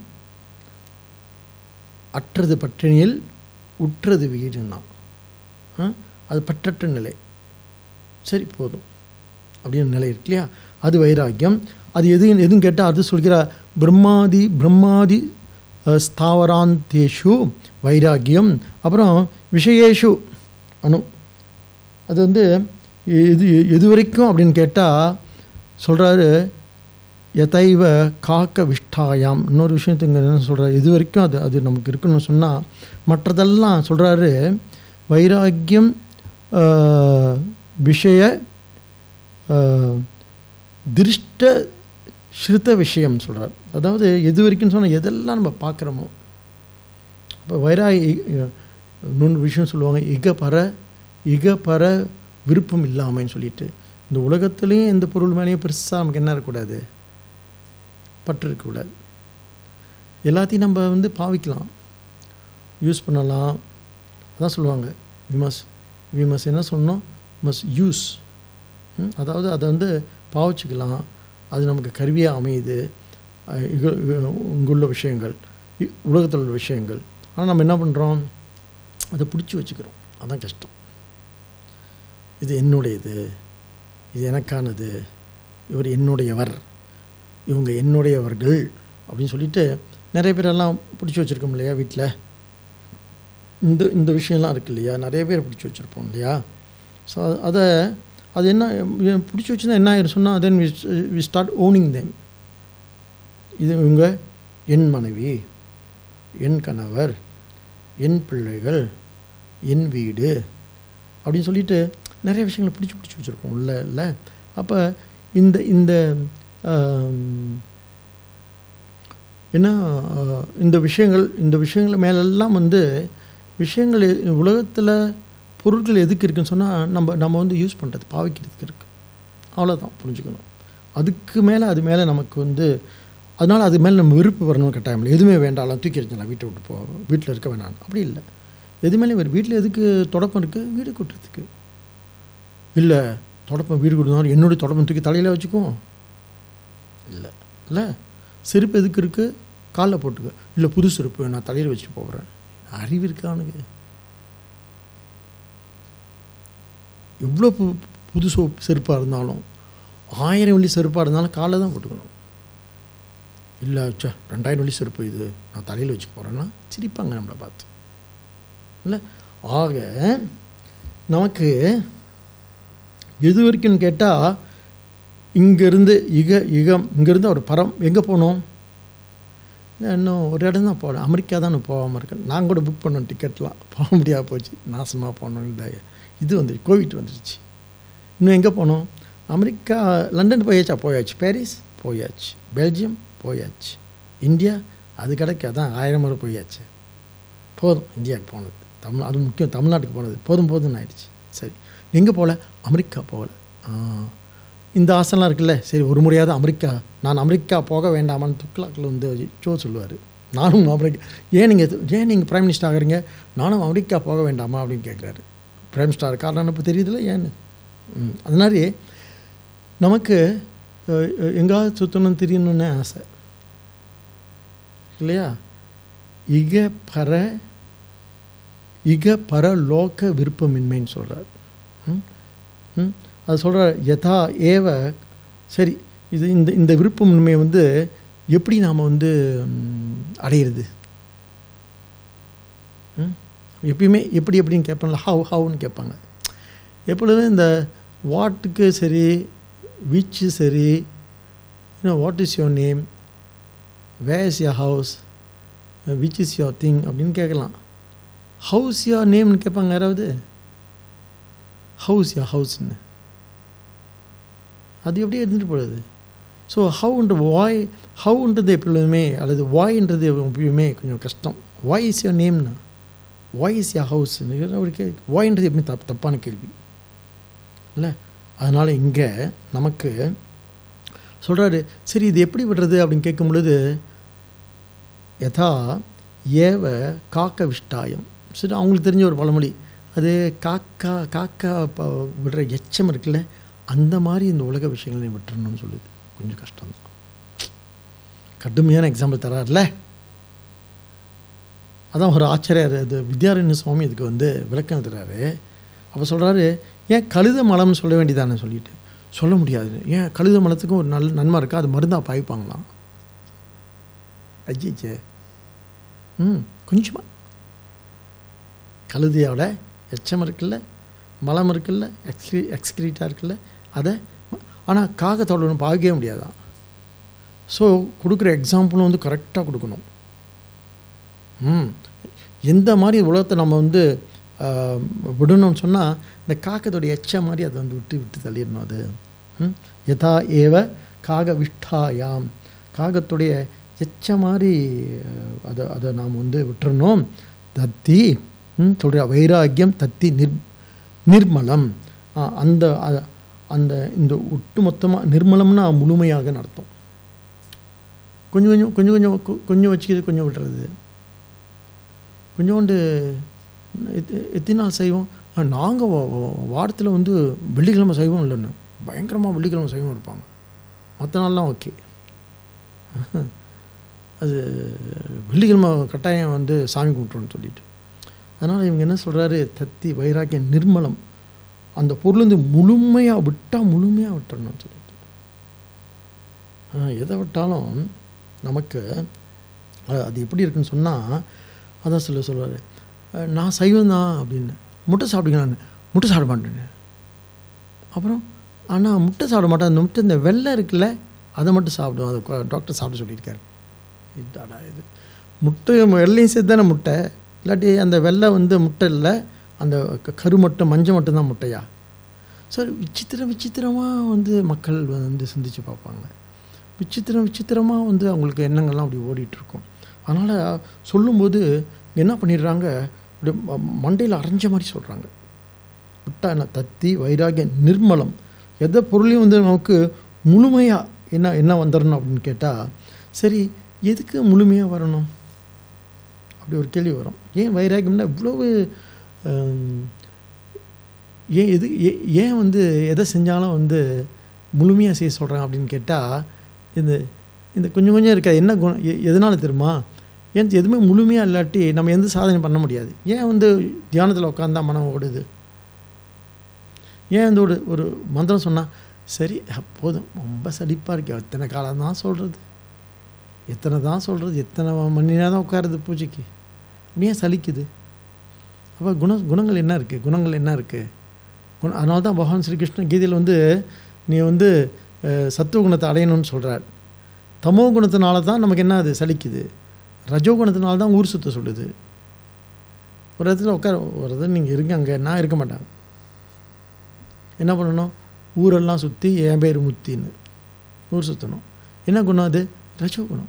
Speaker 1: அற்றது பற்றினில் உற்றது வீடுன்னா ஆ? அது பற்றற்ற நிலை சரி போதும் அப்படின்னு நிலை இருக்கு இல்லையா அது வைராக்கியம் அது எது எதுவும் கேட்டால் அது சொல்கிற பிரம்மாதி பிரம்மாதி அஹ், ஸ்தாவராந்தேஷு வைராக்கியம் அப்புறம் விஷயேஷு அணு அது வந்து எது எது வரைக்கும் அப்படின்னு கேட்டால் சொல்கிறாரு எதைவ காக்க விஷ்டாயாம் இன்னொரு விஷயத்துங்க என்ன சொல்கிறார் இது வரைக்கும் அது அது நமக்கு இருக்குன்னு சொன்னால் மற்றதெல்லாம் சொல்கிறாரு வைராக்கியம் ஆஹ், விஷய ஆஹ், திருஷ்ட ஸ்ருத விஷயம் சொல்கிறார் அதாவது எது வரைக்கும் சொன்னால் எதெல்லாம் நம்ம பார்க்குறோமோ இப்போ வைராகி இன்னொன்று விஷயம் சொல்லுவாங்க இகபர இகபர விருப்பம் இல்லாமைன்னு சொல்லிட்டு இந்த உலகத்துலேயும் எந்த பொருள் மேலேயும் பெருசாக நமக்கு என்ன இருக்கக்கூடாது பற்று இருக்கக்கூடாது எல்லாத்தையும் நம்ம வந்து பாவிக்கலாம் யூஸ் பண்ணலாம் அதான் சொல்லுவாங்க வி மஸ் வி மஸ் என்ன சொன்னோம் மஸ் யூஸ் அதாவது அதை வந்து பாவிச்சுக்கலாம் அது நமக்கு கருவியாக அமையுது அஹ் இக- இக- இங்குள்ள விஷயங்கள் இ- உலகத்தில் உள்ள விஷயங்கள் ஆனால் நம்ம என்ன பண்ணுறோம் அதை பிடிச்சி வச்சுக்கிறோம் அதான் கஷ்டம் இது என்னுடையது இது எனக்கானது இவர் என்னுடையவர் இவங்க என்னுடையவர்கள் அப்படின்னு சொல்லிட்டு நிறைய பேரெல்லாம் பிடிச்சி வச்சுருக்கோம் இல்லையா வீட்டில் இந்த இந்த விஷயம்லாம் இருக்கு இல்லையா நிறைய பேர் பிடிச்சி வச்சுருப்போம் இல்லையா ஸோ அதை அது என்ன பிடிச்சி வச்சுருந்தா என்ன ஆயிரும் சொன்னால் then we start owning them இது இவங்க என் மனைவி என் கணவர் என் பிள்ளைகள் என் வீடு அப்படின்னு சொல்லிட்டு நிறைய விஷயங்களை பிடிச்சி பிடிச்சி வச்சுருப்போம் உள்ள இல்லை அப்போ இந்த இந்த ஆம், என்ன ஆ, இந்த விஷயங்கள் இந்த விஷயங்கள் மேலெல்லாம் வந்து விஷயங்கள் உலகத்தில் பொருட்கள் எதுக்கு இருக்குன்னு சொன்னால் நம்ம நம்ம வந்து யூஸ் பண்ணுறது பாவிக்கிறதுக்கு இருக்குது அவ்வளோதான் புரிஞ்சுக்கணும் அதுக்கு மேலே அது மேலே நமக்கு வந்து அதனால் அது மேலே நம்ம விருப்பம் வரணும்னு கட்டாயம் இல்லை எதுவுமே வேண்டாம் தூக்கி எறிஞ்சிடலாம் வீட்டை விட்டு போ வீட்டில் இருக்க வேணாம் அப்படி இல்லை எது மேலே வரும் வீட்டில் எதுக்கு தொடப்பம் இருக்குது வீடு கூட்டுறதுக்கு இல்லை தொடப்பம் வீடு கூட்டுனாலும் என்னுடைய தொடப்பம் தூக்கி தலையில் வச்சுக்குவோம் இல்லை இல்லை செருப்பு எதுக்கு இருக்குது காலில் போட்டுக்க இல்லை புது செருப்பு நான் தலையில் வச்சுட்டு போகிறேன் அறிவு இருக்கானுங்க எவ்வளோ பு புது சோ செருப்பாக இருந்தாலும் ஆயிரம் வெள்ளி செருப்பாக இருந்தாலும் காலில் தான் போட்டுக்கணும் இல்லை சே ரெண்டாயிரம் வெள்ளி செருப்பு இது நான் தலையில் வச்சுக்க போகிறேன்னா சிரிப்பாங்க நம்மளை பார்த்து இல்லை ஆக நமக்கு எது வரைக்கும்னு கேட்டால் இங்கேருந்து இக இகம் இங்கேருந்து ஒரு பரம் எங்கே போகணும் இல்லை இன்னும் ஒரு இடம் தான் போகல அமெரிக்கா தான் நான் போகாமல் இருக்கேன் நான் கூட புக் பண்ணோம் டிக்கெட்லாம் போக முடியாது போச்சு நாசமாக போனோம் இந்த இது வந்து கோவிட் வந்துருச்சு இன்னும் எங்கே போனோம் அமெரிக்கா லண்டன் போயாச்சா போயாச்சு பாரிஸ் போயாச்சு பெல்ஜியம் போயாச்சு இந்தியா அது கிடைக்க அதான் ஆயிரம் முறை போயாச்சு போதும் இந்தியாவுக்கு போனது தமிழ் அது முக்கியம் தமிழ்நாட்டுக்கு போனது போதும் போதும்னு ஆயிடுச்சு சரி எங்கே போகல அமெரிக்கா போகல ஆ இந்த ஆசைலாம் இருக்குல்ல சரி ஒரு முறையாவது அமெரிக்கா நான் அமெரிக்கா போக வேண்டாமான்னு துக்ளாக்கில் வந்து ஷோ சொல்லுவார் நானும் அமெரிக்கா ஏன் நீங்கள் ஏன் நீங்கள் பிரைம் மினிஸ்டர் ஆகுறீங்க நானும் அமெரிக்கா போக வேண்டாமா அப்படின்னு கேட்குறாரு பிரைம் மினிஸ்டர் காரணம் இப்போ தெரியுதுல்ல ஏன்னு ம் அது மாதிரி நமக்கு அஹ், அஹ், எங்காவது சுற்றணும் தெரியணும்னு ஆசை இல்லையா இக பர இக பரலோக விருப்பமின்மைன்னு சொல்கிறார் ம் ம் அது சொல்கிறார் யதா ஏவ சரி இது இந்த இந்த விருப்பமின்மையை வந்து எப்படி நாம் வந்து ம், அடையிறது ம் எப்பயுமே எப்படி எப்படின்னு கேட்பாங்களா ஹவ் ஹவுன்னு கேட்பாங்க எப்பொழுதும் இந்த வாட்டுக்கு சரி விச்சு சரி இன்னும் what is your name where is your house which is your thing அப்படின்னு கேட்கலாம் ஹவுஸ் யோர் நேம்னு கேட்பாங்க யாராவது ஹவுஸ் யோர் ஹவுஸ்ன்னு அது எப்படி இருந்துட்டு போகுது ஸோ ஹவுன்ற வாய் ஹவுன்றது எப்பொழுதுமே அல்லது வாய்ன்றது எப்பயுமே கொஞ்சம் கஷ்டம் வாய் இஸ் யோர் நேம்னா வாய் இஸ் யோர் ஹவுஸ் ஒரு கே வாய்ன்றது எப்பவுமே தப் தப்பான கேள்வி இல்லை அதனால் இங்கே நமக்கு சொல்கிறாரு சரி இது எப்படி விடுறது அப்படின்னு கேட்கும் பொழுது யதா ஏவ காக்க விஷ்டாயம் சரி அவங்களுக்கு தெரிஞ்ச ஒரு பழமொழி அது காக்கா காக்கா ப- விடுற எச்சம் இருக்குல்ல அந்த மாதிரி இந்த உலக விஷயங்களை விட்டுறணும்னு சொல்லுது கொஞ்சம் கஷ்டம்தான் கடுமையான எக்ஸாம்பிள் தரார்ல அதான் ஒரு ஆச்சரியார் இது வித்யாரண்ய சுவாமி இதுக்கு வந்து விளக்கம் தர்றாரு அப்போ சொல்கிறாரு ஏன் கழுத மலம்னு சொல்ல வேண்டியதானே சொல்லிட்டு சொல்ல முடியாது ஏன் கழுத மலத்துக்கும் ஒரு நல்ல நன்மை இருக்கா அது மருந்தாக பாய்ப்பாங்களாம் அஜிச்சே ம் கொஞ்சமாக கழுதையோட எச்சம் இருக்குல்ல மலம் இருக்குல்ல எக்ஸ்கிரி எக்ஸ்கிரீட்டாக இருக்குல்ல அதை ஆனால் காகத்தோட ஒன்று பாவிக்கவே முடியாதான் ஸோ கொடுக்குற எக்ஸாம்பிளும் வந்து கரெக்டாக கொடுக்கணும் ம் எந்த மாதிரி உலகத்தை நம்ம வந்து ஆஹ், விடணும்னு சொன்னால் இந்த காக்கத்தோடைய எச்ச மாதிரி அதை வந்து விட்டு விட்டு தள்ளிடணும் அது ம் யதா ஏவ காக விஷ்டாயாம் காகத்துடைய எச்ச மாதிரி அஹ், அதை அதை நாம் வந்து விட்டுறணும் தத்தி ம் சொல்கிற வைராக்கியம் தத்தி நிர் நிர்மலம் ஆ, அந்த அ- அந்த இந்த ஒட்டுமொத்தமாக நிர்மலம்னா முழுமையாக அர்த்தம் கொஞ்சம் கொஞ்சம் கொஞ்சம் கொஞ்சம் கொ- கொஞ்சம் வச்சுக்கிது கொஞ்சம் விடுறது கொஞ்சோண்டு எத்த- எத்தனை நாள் செய்வோம் நாங்கள் வாரத்தில் வந்து வெள்ளிக்கிழமை செய்வோம் இல்லைன்னு பயங்கரமாக வெள்ளிக்கிழமை செய்வோம் இருப்பாங்க மற்ற நாள்லாம் ஓகே அது வெள்ளிக்கிழமை கட்டாயம் வந்து சாமி கும்பிட்றோன்னு சொல்லிட்டு அதனால் இவங்க என்ன சொல்கிறாரு தத்தி வைராக்கியம் நிர்மலம் அந்த பொருள் வந்து முழுமையாக விட்டால் முழுமையாக விட்டுறணும்னு சொல்லிட்டு ஆ, எதை விட்டாலும் நமக்கு அஹ், அது எப்படி இருக்குன்னு சொன்னால் அதான் சொல்ல சொல்லுவார் நான் சைவம் தான் அப்படின்னு முட்டை சாப்பிடுங்க நான் முட்டை சாப்பிட மாட்டேன் அப்புறம் ஆனால் முட்டை சாப்பிட மாட்டேன் அந்த முட்டை இந்த வெள்ளை இருக்குல்ல அதை மட்டும் சாப்பிடுவோம் அதை கொ- டாக்டர் சாப்பிட சொல்லியிருக்காரு இதாடா இது முட்டை வெள்ளையும் சேர்த்து தானே முட்டை இல்லாட்டி அந்த வெள்ளை வந்து முட்டை இல்லை அந்த க- கரு மட்டும் மஞ்சள் மட்டும்தான் முட்டையா சார் விசித்திரம் விசித்திரமாக வந்து மக்கள் வந்து சிந்திச்சு பார்ப்பாங்க விசித்திரம் விசித்திரமாக வந்து அவங்களுக்கு எண்ணங்கள்லாம் அப்படி ஓடிட்டு இருக்கும் அதனால் சொல்லும்போது என்ன பண்ணிடுறாங்க அப்படியே மண்டையில் அரைஞ்ச மாதிரி சொல்கிறாங்க முட்டா என்ன தத்தி வைராகியம் நிர்மலம் எந்த பொருளையும் வந்து நமக்கு முழுமையாக என்ன என்ன வந்துடணும் அப்படின்னு கேட்டால் சரி எதுக்கு முழுமையாக வரணும் அப்படி ஒரு கேள்வி வரும் ஏன் வைராகியம்னா இவ்வளவு ஹம், ஏன் எது ஏ- ஏன் வந்து எதை செஞ்சாலும் வந்து முழுமையாக செய்ய சொல்கிறாங்க அப்படின்னு கேட்டால் இந்த இந்த கொஞ்சம் கொஞ்சம் இருக்க என்ன குணம் எ- எதனால தெரியுமா ஏன் எதுவுமே முழுமையாக இல்லாட்டி நம்ம எந்த சாதனை பண்ண முடியாது ஏன் வந்து தியானத்தில் உட்காந்தா மனம் ஓடுது ஏன் வந்து ஒரு ஒரு மந்திரம் சொன்னால் சரி அஹ், போதும் ரொம்ப சலிப்பாக இருக்கு எத்தனை காலம் தான் சொல்கிறது எத்தனை தான் சொல்கிறது எத்தனை மணி நேரம் தான் உட்காருது பூஜைக்கு அப்படியே சலிக்குது அப்போ குண குணங்கள் என்ன இருக்குது குணங்கள் என்ன இருக்குது குண அதனால தான் பகவான் ஸ்ரீகிருஷ்ணன் கீதையில் வந்து நீ வந்து அஹ், சத்துவ குணத்தை அடையணும்னு சொல்கிறார் தமோ குணத்தினால தான் நமக்கு என்ன அது சலிக்குது ரஜோ குணத்தினால தான் ஊர் சுத்த சொல்லுது ஒரு இடத்துல உட்கார ஒரு இடத்துல நீங்கள் இருங்க அங்கே நான் இருக்க மாட்டேன் என்ன பண்ணணும் ஊரெல்லாம் சுற்றி என் பேர் முத்தின்னு ஊர் சுற்றணும் என்ன குணம் அது ரஜோ குணம்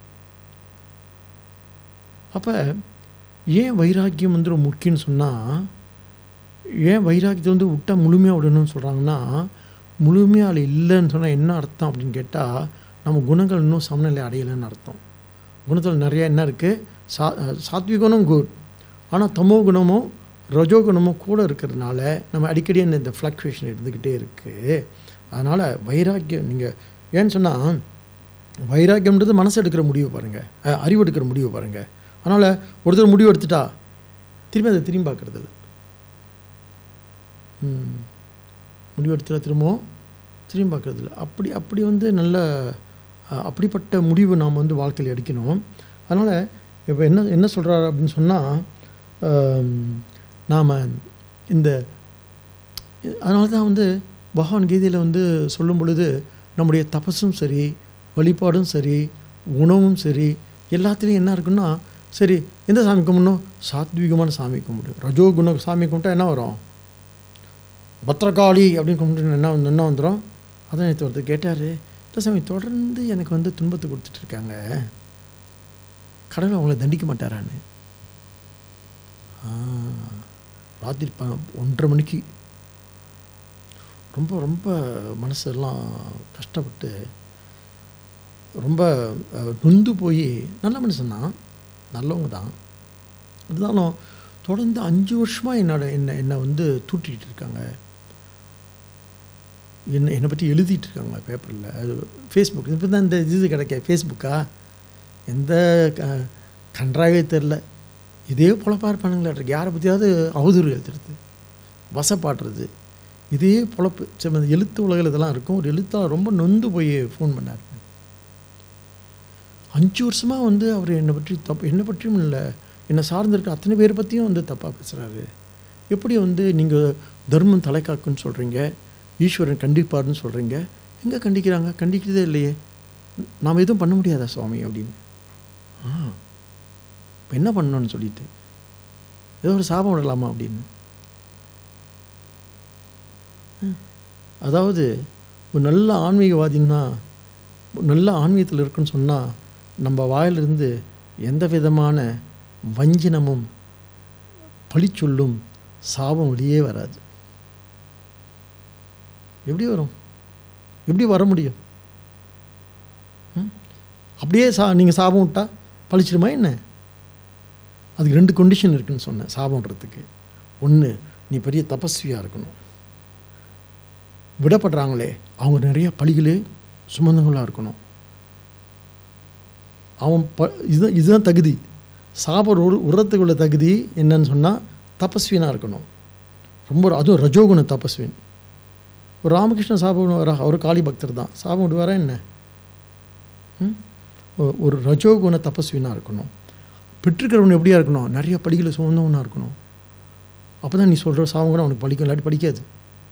Speaker 1: அப்போ ஏன் வைராக்கியம் வந்து ரொம்ப முக்கியம்னு சொன்னால் ஏன் வைராக்கியத்தை வந்து விட்டா முழுமையாக விடணும்னு சொல்கிறாங்கன்னா முழுமையாக அதில் இல்லைன்னு சொன்னால் என்ன அர்த்தம் அப்படின்னு கேட்டால் நம்ம குணங்கள் இன்னும் சமநிலை அடையலைன்னு அர்த்தம் குணத்தில் நிறைய என்ன இருக்குது சா சாத்விகுணம் குட் ஆனால் தமோ குணமும் ரஜோ குணமும் கூட இருக்கிறதுனால நம்ம அடிக்கடி இந்த இந்த ஃப்ளக்சுவேஷன் இருந்துக்கிட்டே இருக்குது அதனால் வைராக்கியம் நீங்கள் ஏன்னு சொன்னால் வைராக்கியம்ன்றது மனசு எடுக்கிற முடிவு பாருங்கள் அஹ், அறிவு எடுக்கிற முடிவு பாருங்கள் அதனால் ஒருத்தர் முடிவு எடுத்துட்டா திரும்பி அதை திரும்பி பார்க்குறது இல்லை ம். முடிவு எடுத்துட்டா திரும்பவும் திரும்பி பார்க்குறது இல்லை அப்படி அப்படி வந்து நல்ல அஹ், அப்படிப்பட்ட முடிவு நாம் வந்து வாழ்க்கையில் எடுக்கணும் அதனால் இப்போ என்ன என்ன சொல்கிறாரு அப்படின்னு சொன்னால் நாம் இந்த அதனால தான் வந்து பகவான் கீதையில் வந்து சொல்லும் பொழுது நம்முடைய தபஸும் சரி வழிபாடும் சரி உணவும் சரி எல்லாத்துலேயும் என்ன இருக்குன்னா சரி எந்த சாமி கும்பிடணும் சாத்வீகமான சாமி கும்பிடு ரஜோ குண சாமி கும்பிட்டா என்ன வரும் பத்ரகாளி அப்படின்னு கும்பிட்டு என்ன வந்து- என்ன வந்துடும் அதான் நேற்று ஒருத்தர் கேட்டார் இல்லை சாமி தொடர்ந்து எனக்கு வந்து துன்பத்தை கொடுத்துட்டு இருக்காங்க கடவுள் அவங்கள தண்டிக்க மாட்டாரான்னு ஆ, ராத்திரி ப ஒன்றரை மணிக்கு ரொம்ப ரொம்ப மனசெல்லாம் கஷ்டப்பட்டு ரொம்ப அஹ், நொந்து போய் நல்ல மனுஷன் தான் நல்லவங்க தான் இருந்தாலும் தொடர்ந்து அஞ்சு வருஷமாக என்னோட என்னை என்னை வந்து தூட்டிகிட்டு இருக்காங்க என்னை என்னை பற்றி எழுதிட்டு இருக்காங்க பேப்பரில் அது ஃபேஸ்புக் இப்போ தான் இந்த இது கிடைக்க ஃபேஸ்புக்கா எந்த க கன்றாவே தெரில இதே பொழப்பாக இருப்பானுங்களா இருக்கு யாரை பற்றியாவது அவதூறு எழுதுறது வசப்பாடுறது இதே பொழப்பு சரி இந்த எழுத்து உலகில் இதெல்லாம் இருக்கும் ஒரு எழுத்தாளர் ரொம்ப நொந்து போய் ஃபோன் பண்ணார் அஞ்சு வருஷமாக வந்து அவர் என்னை பற்றி தப்பு என்னை பற்றியும் இல்லை என்னை சார்ந்திருக்க அத்தனை பேர் பற்றியும் வந்து தப்பாக பேசுகிறாரு எப்படி வந்து நீங்கள் தர்மம் தலை காக்குன்னு சொல்கிறீங்க ஈஸ்வரன் கண்டிப்பார்னு சொல்கிறீங்க எங்கே கண்டிக்கிறாங்க கண்டிக்கிறதே இல்லையே நாம் எதுவும் பண்ண முடியாதா சுவாமி அப்படின்னு ஆ இப்போ என்ன பண்ணணும்னு சொல்லிட்டு ஏதோ ஒரு சாபம் விடலாமா அப்படின்னு ம். அதாவது ஒரு நல்ல ஆன்மீகவாதின்னா ஒரு நல்ல ஆன்மீகத்தில் இருக்குன்னு சொன்னால் நம்ம வாயிலிருந்து எந்த விதமான வஞ்சினமும் பழிச்சொல்லும் சாபம் வெளியே வராது எப்படி வரும் எப்படி வர முடியும் ம்? அப்படியே சா நீங்கள் சாபம் விட்டா பழிச்சிடுமா என்ன அதுக்கு ரெண்டு கண்டிஷன் இருக்குன்னு சொன்னேன் சாபம்ன்றதுக்கு ஒன்று நீ பெரிய தபஸ்வியாக இருக்கணும் விடப்படுறாங்களே அவங்க நிறைய பழிகளே சுமந்தங்களாக இருக்கணும் அவன் ப இதுதான் இதுதான் தகுதி சாபம் ஒரு உரத்துக்கு உள்ள தகுதி என்னன்னு சொன்னால் தபஸ்வினாக இருக்கணும் ரொம்ப அதுவும் ரஜோகுண தபஸ்வின் ஒரு ராமகிருஷ்ண சாபம் வரா அவர் காளி பக்தர் தான் சாபம் விடுவாரா என்ன ம்? ஒ- ஒரு ரஜோகுண தபஸ்வினாக இருக்கணும் பெற்றிருக்கிறவன் எப்படியா இருக்கணும் நிறைய படிகளை சுமந்தவனாக இருக்கணும் அப்போ தான் நீ சொல்கிற சாபம் கூட அவனுக்கு படிக்கும் இல்லாட்டி படிக்காது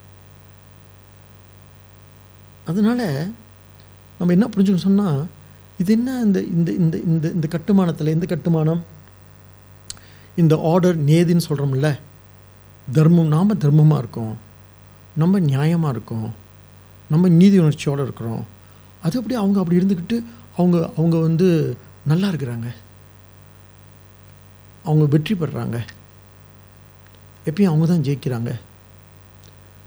Speaker 1: அதனால் நம்ம என்ன புரிஞ்சுக்கணும் சொன்னால் இது என்ன இந்த இந்த இந்த இந்த இந்த கட்டுமானத்தில் இந்த கட்டுமானம் இந்த ஆர்டர் நேதின்னு சொல்கிறோம்ல தர்மம் நாம் தர்மமாக இருக்கோம் நம்ம நியாயமாக இருக்கோம் நம்ம நீதி உணர்ச்சியோடு இருக்கிறோம் அது எப்படி அவங்க அப்படி இருந்துக்கிட்டு அவங்க அவங்க வந்து நல்லா இருக்கிறாங்க அவங்க வெற்றி பெறுறாங்க எப்பயும் அவங்க தான் ஜெயிக்கிறாங்க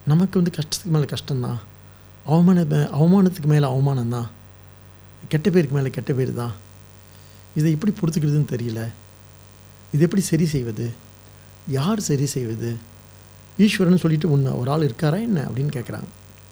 Speaker 1: நமக்கு வந்து கஷ்டத்துக்கு மேலே கஷ்டம்தான் அவமான அவமானத்துக்கு மேலே அவமானம் தான் கெட்ட பேருக்கு மேலே கெட்ட பேர் தான் இதை எப்படி பொறுத்துக்கிறதுன்னு தெரியல இது எப்படி சரி செய்வது யார் சரி செய்வது ஈஸ்வரன் சொல்லிட்டு ஒன்று ஒரு ஆள் இருக்காரா என்ன அப்படின்னு கேட்குறாங்க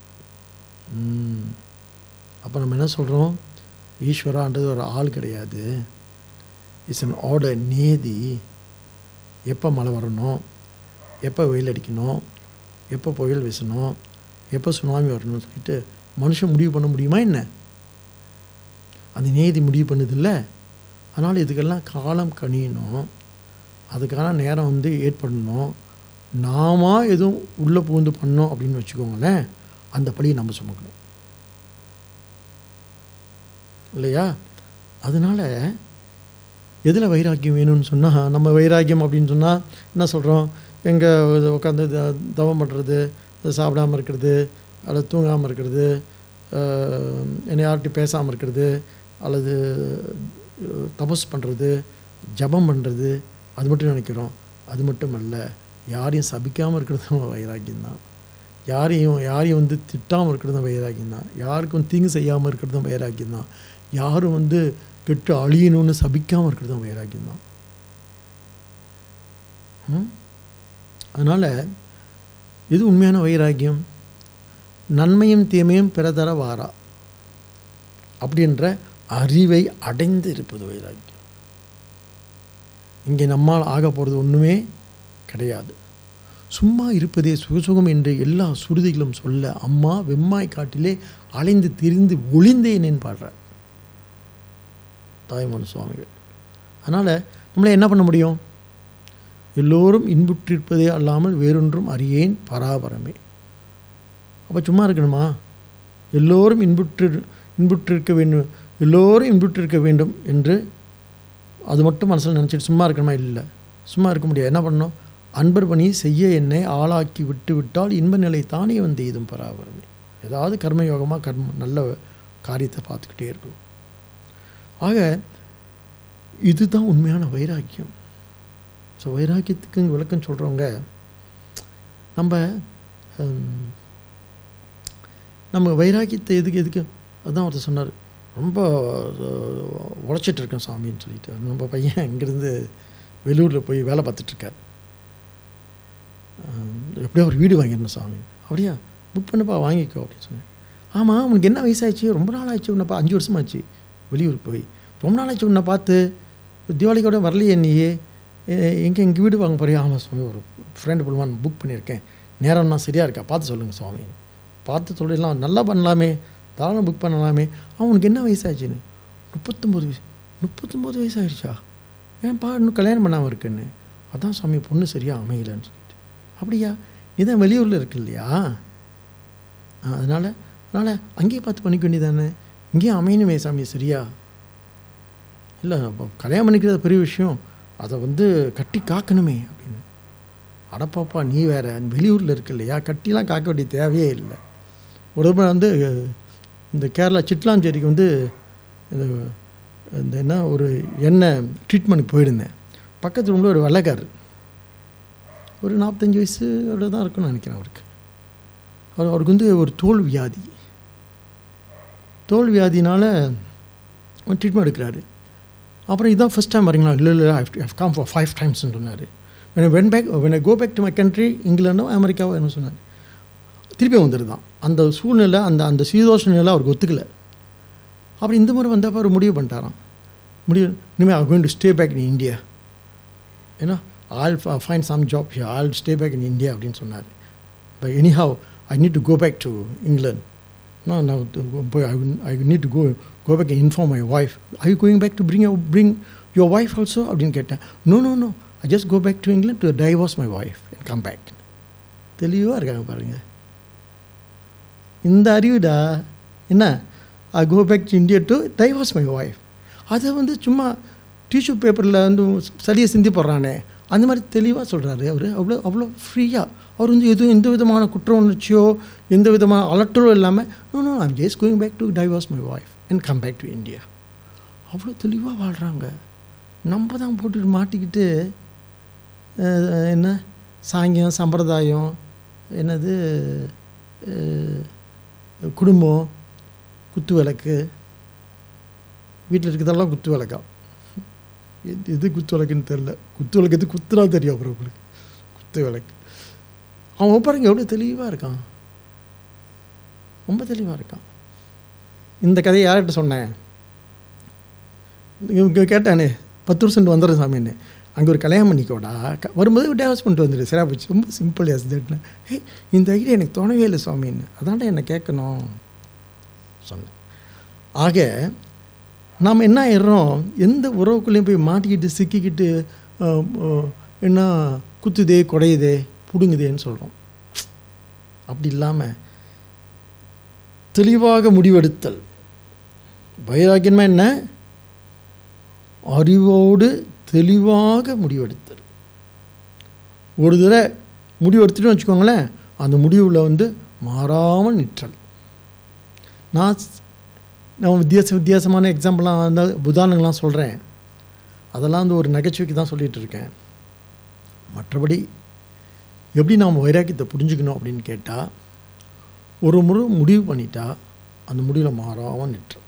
Speaker 1: அப்போ நம்ம என்ன சொல்கிறோம் ஈஸ்வரான்றது ஒரு ஆள் கிடையாது இட்ஸ் அன் ஆர்டர் நேதி எப்போ மழை வரணும் எப்போ வெயில் அடிக்கணும் எப்போ புயல் வீசணும் எப்போ சுனாமி வரணும்னு சொல்லிட்டு மனுஷன் முடிவு பண்ண முடியுமா என்ன அந்த நேதி முடிவு பண்ணுதில்ல அதனால் இதுக்கெல்லாம் காலம் கணியணும் அதுக்கான நேரம் வந்து ஏற்படணும் நாம எதுவும் உள்ளே புகுந்து பண்ணோம் அப்படின்னு வச்சுக்கோங்களேன் அந்த பழியை நம்ம சுமக்கணும் இல்லையா அதனால் எதில் வைராக்கியம் வேணும்னு சொன்னால் நம்ம வைராக்கியம் அப்படின்னு சொன்னால் என்ன சொல்கிறோம் எங்கே உட்காந்து தவம் பண்ணுறது சாப்பிடாமல் இருக்கிறது அல்லது தூங்காமல் இருக்கிறது என்னை யார்கிட்டையும் பேசாமல் இருக்கிறது அல்லது தபஸ் பண்ணுறது ஜபம் பண்ணுறது அது மட்டும் நினைக்கிறோம் அது மட்டும் அல்ல யாரையும் சபிக்காமல் இருக்கிறதும் வைராக்கியம் தான் யாரையும் யாரையும் வந்து திட்டாமல் இருக்கிறதும் வைராக்கியம் தான் யாருக்கும் தீங்கு செய்யாமல் இருக்கிறதும் வைராக்கியம் தான் யாரும் வந்து கெட்டு அழியணும்னு சபிக்காமல் இருக்கிறதும் வைராக்கியம் தான் அதனால் இது உண்மையான வைராக்கியம் நன்மையும் தீமையும் பிறதர வாரா அப்படின்ற அறிவை அடைந்து இருப்பது வைராக்கியம் இங்கே நம்மால் ஆக போகிறது ஒன்றுமே கிடையாது சும்மா இருப்பதே சுகசுகம் என்று எல்லா சுருதிகளும் சொல்ல அம்மா வெம்மாய் காட்டிலே அலைந்து திரிந்து ஒளிந்தேனேன்னு பாடுறார் தாய்மான சுவாமிகள் அதனால் நம்மளை என்ன பண்ண முடியும் எல்லோரும் இன்புற்றிருப்பதே அல்லாமல் வேறொன்றும் அறியேன் பராபரமே அப்போ சும்மா இருக்கணுமா எல்லோரும் இன்புற்று இன்புற்றிருக்க வேண்டும் எல்லோரும் இன்புற்றிருக்க வேண்டும் என்று அது மட்டும் மனசில் நினச்சிட்டு சும்மா இருக்கணுமா இல்லை சும்மா இருக்க முடியாது என்ன பண்ணணும் அன்பர் பணி செய்ய என்னை ஆளாக்கி விட்டு விட்டால் இன்ப நிலை தானே வந்து எதுவும் பராபரமே ஏதாவது கர்மயோகமாக கர்ம நல்ல காரியத்தை பார்த்துக்கிட்டே இருக்கும் ஆக இதுதான் உண்மையான வைராக்கியம் ஸோ வைராக்கியத்துக்கு இங்கே விளக்கம் சொல்கிறவங்க நம்ம நம்ம வைராக்கியத்தை எதுக்கு எதுக்கு அதுதான் ஒருத்தர் சொன்னார் ரொம்ப உழைச்சிட்டு இருக்கேன் சாமின்னு சொல்லிட்டு நம்ம பையன் இங்கேருந்து வெளியூரில் போய் வேலை பார்த்துட்ருக்கார் எப்படியோ ஒரு வீடு வாங்கிடணும் சாமி அப்படியா புக் பண்ணப்பா வாங்கிக்கோ அப்படின்னு சொன்னேன் ஆமாம் உனக்கு என்ன வயசாச்சு ரொம்ப நாள் ஆச்சு உன்னப்பா அஞ்சு வருஷமாச்சு வெளியூருக்கு போய் ரொம்ப நாள் ஆச்சு உன்னை பார்த்து தீபாவளிக்கோட வரலையே நீயே எங்கே எங்கள் வீடு வாங்க போறியா ஆமாம் சுவாமி ஒரு ஃப்ரெண்டு புல்வான் புக் பண்ணியிருக்கேன் நேரம்னா சரியாக இருக்கா பார்த்து சொல்லுங்கள் சுவாமி பார்த்து சொல்லிடலாம் நல்லா பண்ணலாமே தாராளம் புக் பண்ணலாமே அவனுக்கு என்ன வயசாச்சுன்னு முப்பத்தொம்போது வயசு முப்பத்தொம்போது வயசு ஆயிடுச்சா ஏன்ப்பா இன்னும் கல்யாணம் பண்ணாமல் இருக்குன்னு அதான் சாமி பொண்ணு சரியாக அமையலன்னு சொல்லிட்டு அப்படியா இதான் வெளியூரில் இருக்கு இல்லையா அதனால் அதனால் அங்கேயே பார்த்து பண்ணிக்க வேண்டியதானே இங்கேயும் அமையணுமே சாமி சரியா இல்லை கல்யாணம் பண்ணிக்கிறது பெரிய விஷயம் அதை வந்து கட்டி காக்கணுமே அப்படின்னு அடப்பாப்பா நீ வேற வெளியூரில் இருக்கு இல்லையா கட்டிலாம் காக்க வேண்டிய தேவையே இல்லை ஒரு தடவை வந்து இந்த கேரளா சிட்லாஞ்சேரிக்கு வந்து இந்த இந்த என்ன ஒரு எண்ணெய் ட்ரீட்மெண்ட்டுக்கு போயிருந்தேன் பக்கத்து ரூமில் ஒரு வெள்ளைக்காரர் ஒரு நாற்பத்தஞ்சு வயசோட தான் இருக்குன்னு நினைக்கிறேன் அவருக்கு அவர் அவருக்கு வந்து ஒரு தோல் வியாதி தோல் வியாதினால் ட்ரீட்மெண்ட் எடுக்கிறாரு அப்புறம் இதான் ஃபஸ்ட் டைம் வரீங்களா இல்லை இல்லை ஐ கம் ஃபார் ஃபைவ் டைம்ஸ்னு சொன்னார் when when back when I go back to my country இங்கிலாண்டோ அமெரிக்காவோ என்ன சொன்னார் திருப்பி வந்துருதான் அந்த சூழ்நிலை அந்த அந்த சீதோஷ நிலை அவருக்கு ஒத்துக்கலை அப்புறம் இந்த முறை வந்தப்போ அவர் முடிவு பண்ணிட்டாராம் முடிவு இனிமேல் I going to stay back in India ஏன்னா all fine some job all stay back in India அப்படின்னு சொன்னார் but anyhow I need to go back to England நான் நான் போய் I I need to go go back inform my wife I going back to bring bring your wife also அப்படின்னு கேட்டேன் no no no I just go back to England to divorce my wife and come back தெளிவாக இருக்காங்க பாருங்கள் இந்த அறிவுடா என்ன I go back to India to divorce my wife அதை வந்து சும்மா டிஷ்யூ பேப்பரில் வந்து சரியாக சிந்தி போடுறானே அந்த மாதிரி தெளிவாக சொல்கிறாரு அவர் அவ்வளோ அவ்வளோ ஃப்ரீயாக அவர் வந்து எதுவும் எந்த விதமான குற்ற உணர்ச்சியோ எந்த விதமான அலட்டலோ இல்லாமல் no no I'm just going back to divorce my wife and come back to India அவ்வளோ தெளிவாக வாழ்கிறாங்க நம்ம தான் போட்டு மாட்டிக்கிட்டு என்ன சாங்கியம் சம்பிரதாயம் என்னது அஹ், குடும்பம் குத்து விளக்கு வீட்டில் இருக்கிறதெல்லாம் குத்து விளக்கா எது எது குத்து விளக்குன்னு தெரில குத்து விளக்கு எது குத்துனா தெரியும் அப்புறம் உங்களுக்கு குத்து விளக்கு அவன் பாருங்க எவ்வளோ தெளிவாக இருக்கான் ரொம்ப தெளிவாக இருக்கான் இந்த கதையை யார்கிட்ட சொன்னேன் இவங்க கேட்டானே பத்து வருஷம் வந்துடுறேன் சாமின்னு அங்கே ஒரு கல்யாணம் பண்ணிக்கோடா க- வரும்போது டேவஸ் பண்ணிட்டு வந்துடு சரியா போச்சு ரொம்ப சிம்பிள் எஸ் தட்னு ஹே இந்த ஐடியா எனக்கு தோணவே இல்லை சுவாமின்னு அதான்டா என்னை கேட்கணும் சொன்னேன் ஆக நாம் என்ன ஆயிடுறோம் எந்த உறவுக்குள்ளேயும் போய் மாட்டிக்கிட்டு சிக்கிக்கிட்டு அஹ், அஹ், என்ன குத்துதே குடையுதே பிடுங்குதேன்னு சொல்கிறோம் அப்படி இல்லாமல் தெளிவாக முடிவெடுத்தல் வைராக்கியமா என்ன அறிவோடு தெளிவாக முடிவெடுத்தல் ஒரு தடவை முடிவெடுத்துட்டு வச்சுக்கோங்களேன் அந்த முடிவில் வந்து மாறாமல் நிற்றல் நான் ஸ்- நான் வித்தியாச வித்தியாசமான எக்ஸாம்பிளாக அந்த உதாரணங்கள்லாம் சொல்கிறேன் அதெல்லாம் வந்து ஒரு நகைச்சுவைக்கு தான் சொல்லிகிட்டு இருக்கேன் மற்றபடி எப்படி நாம் வைராக்கியத்தை புரிஞ்சுக்கணும் அப்படின்னு கேட்டால் ஒரு முறை முடிவு பண்ணிட்டா அந்த முடிவில் மாறாமல் நிற்கும்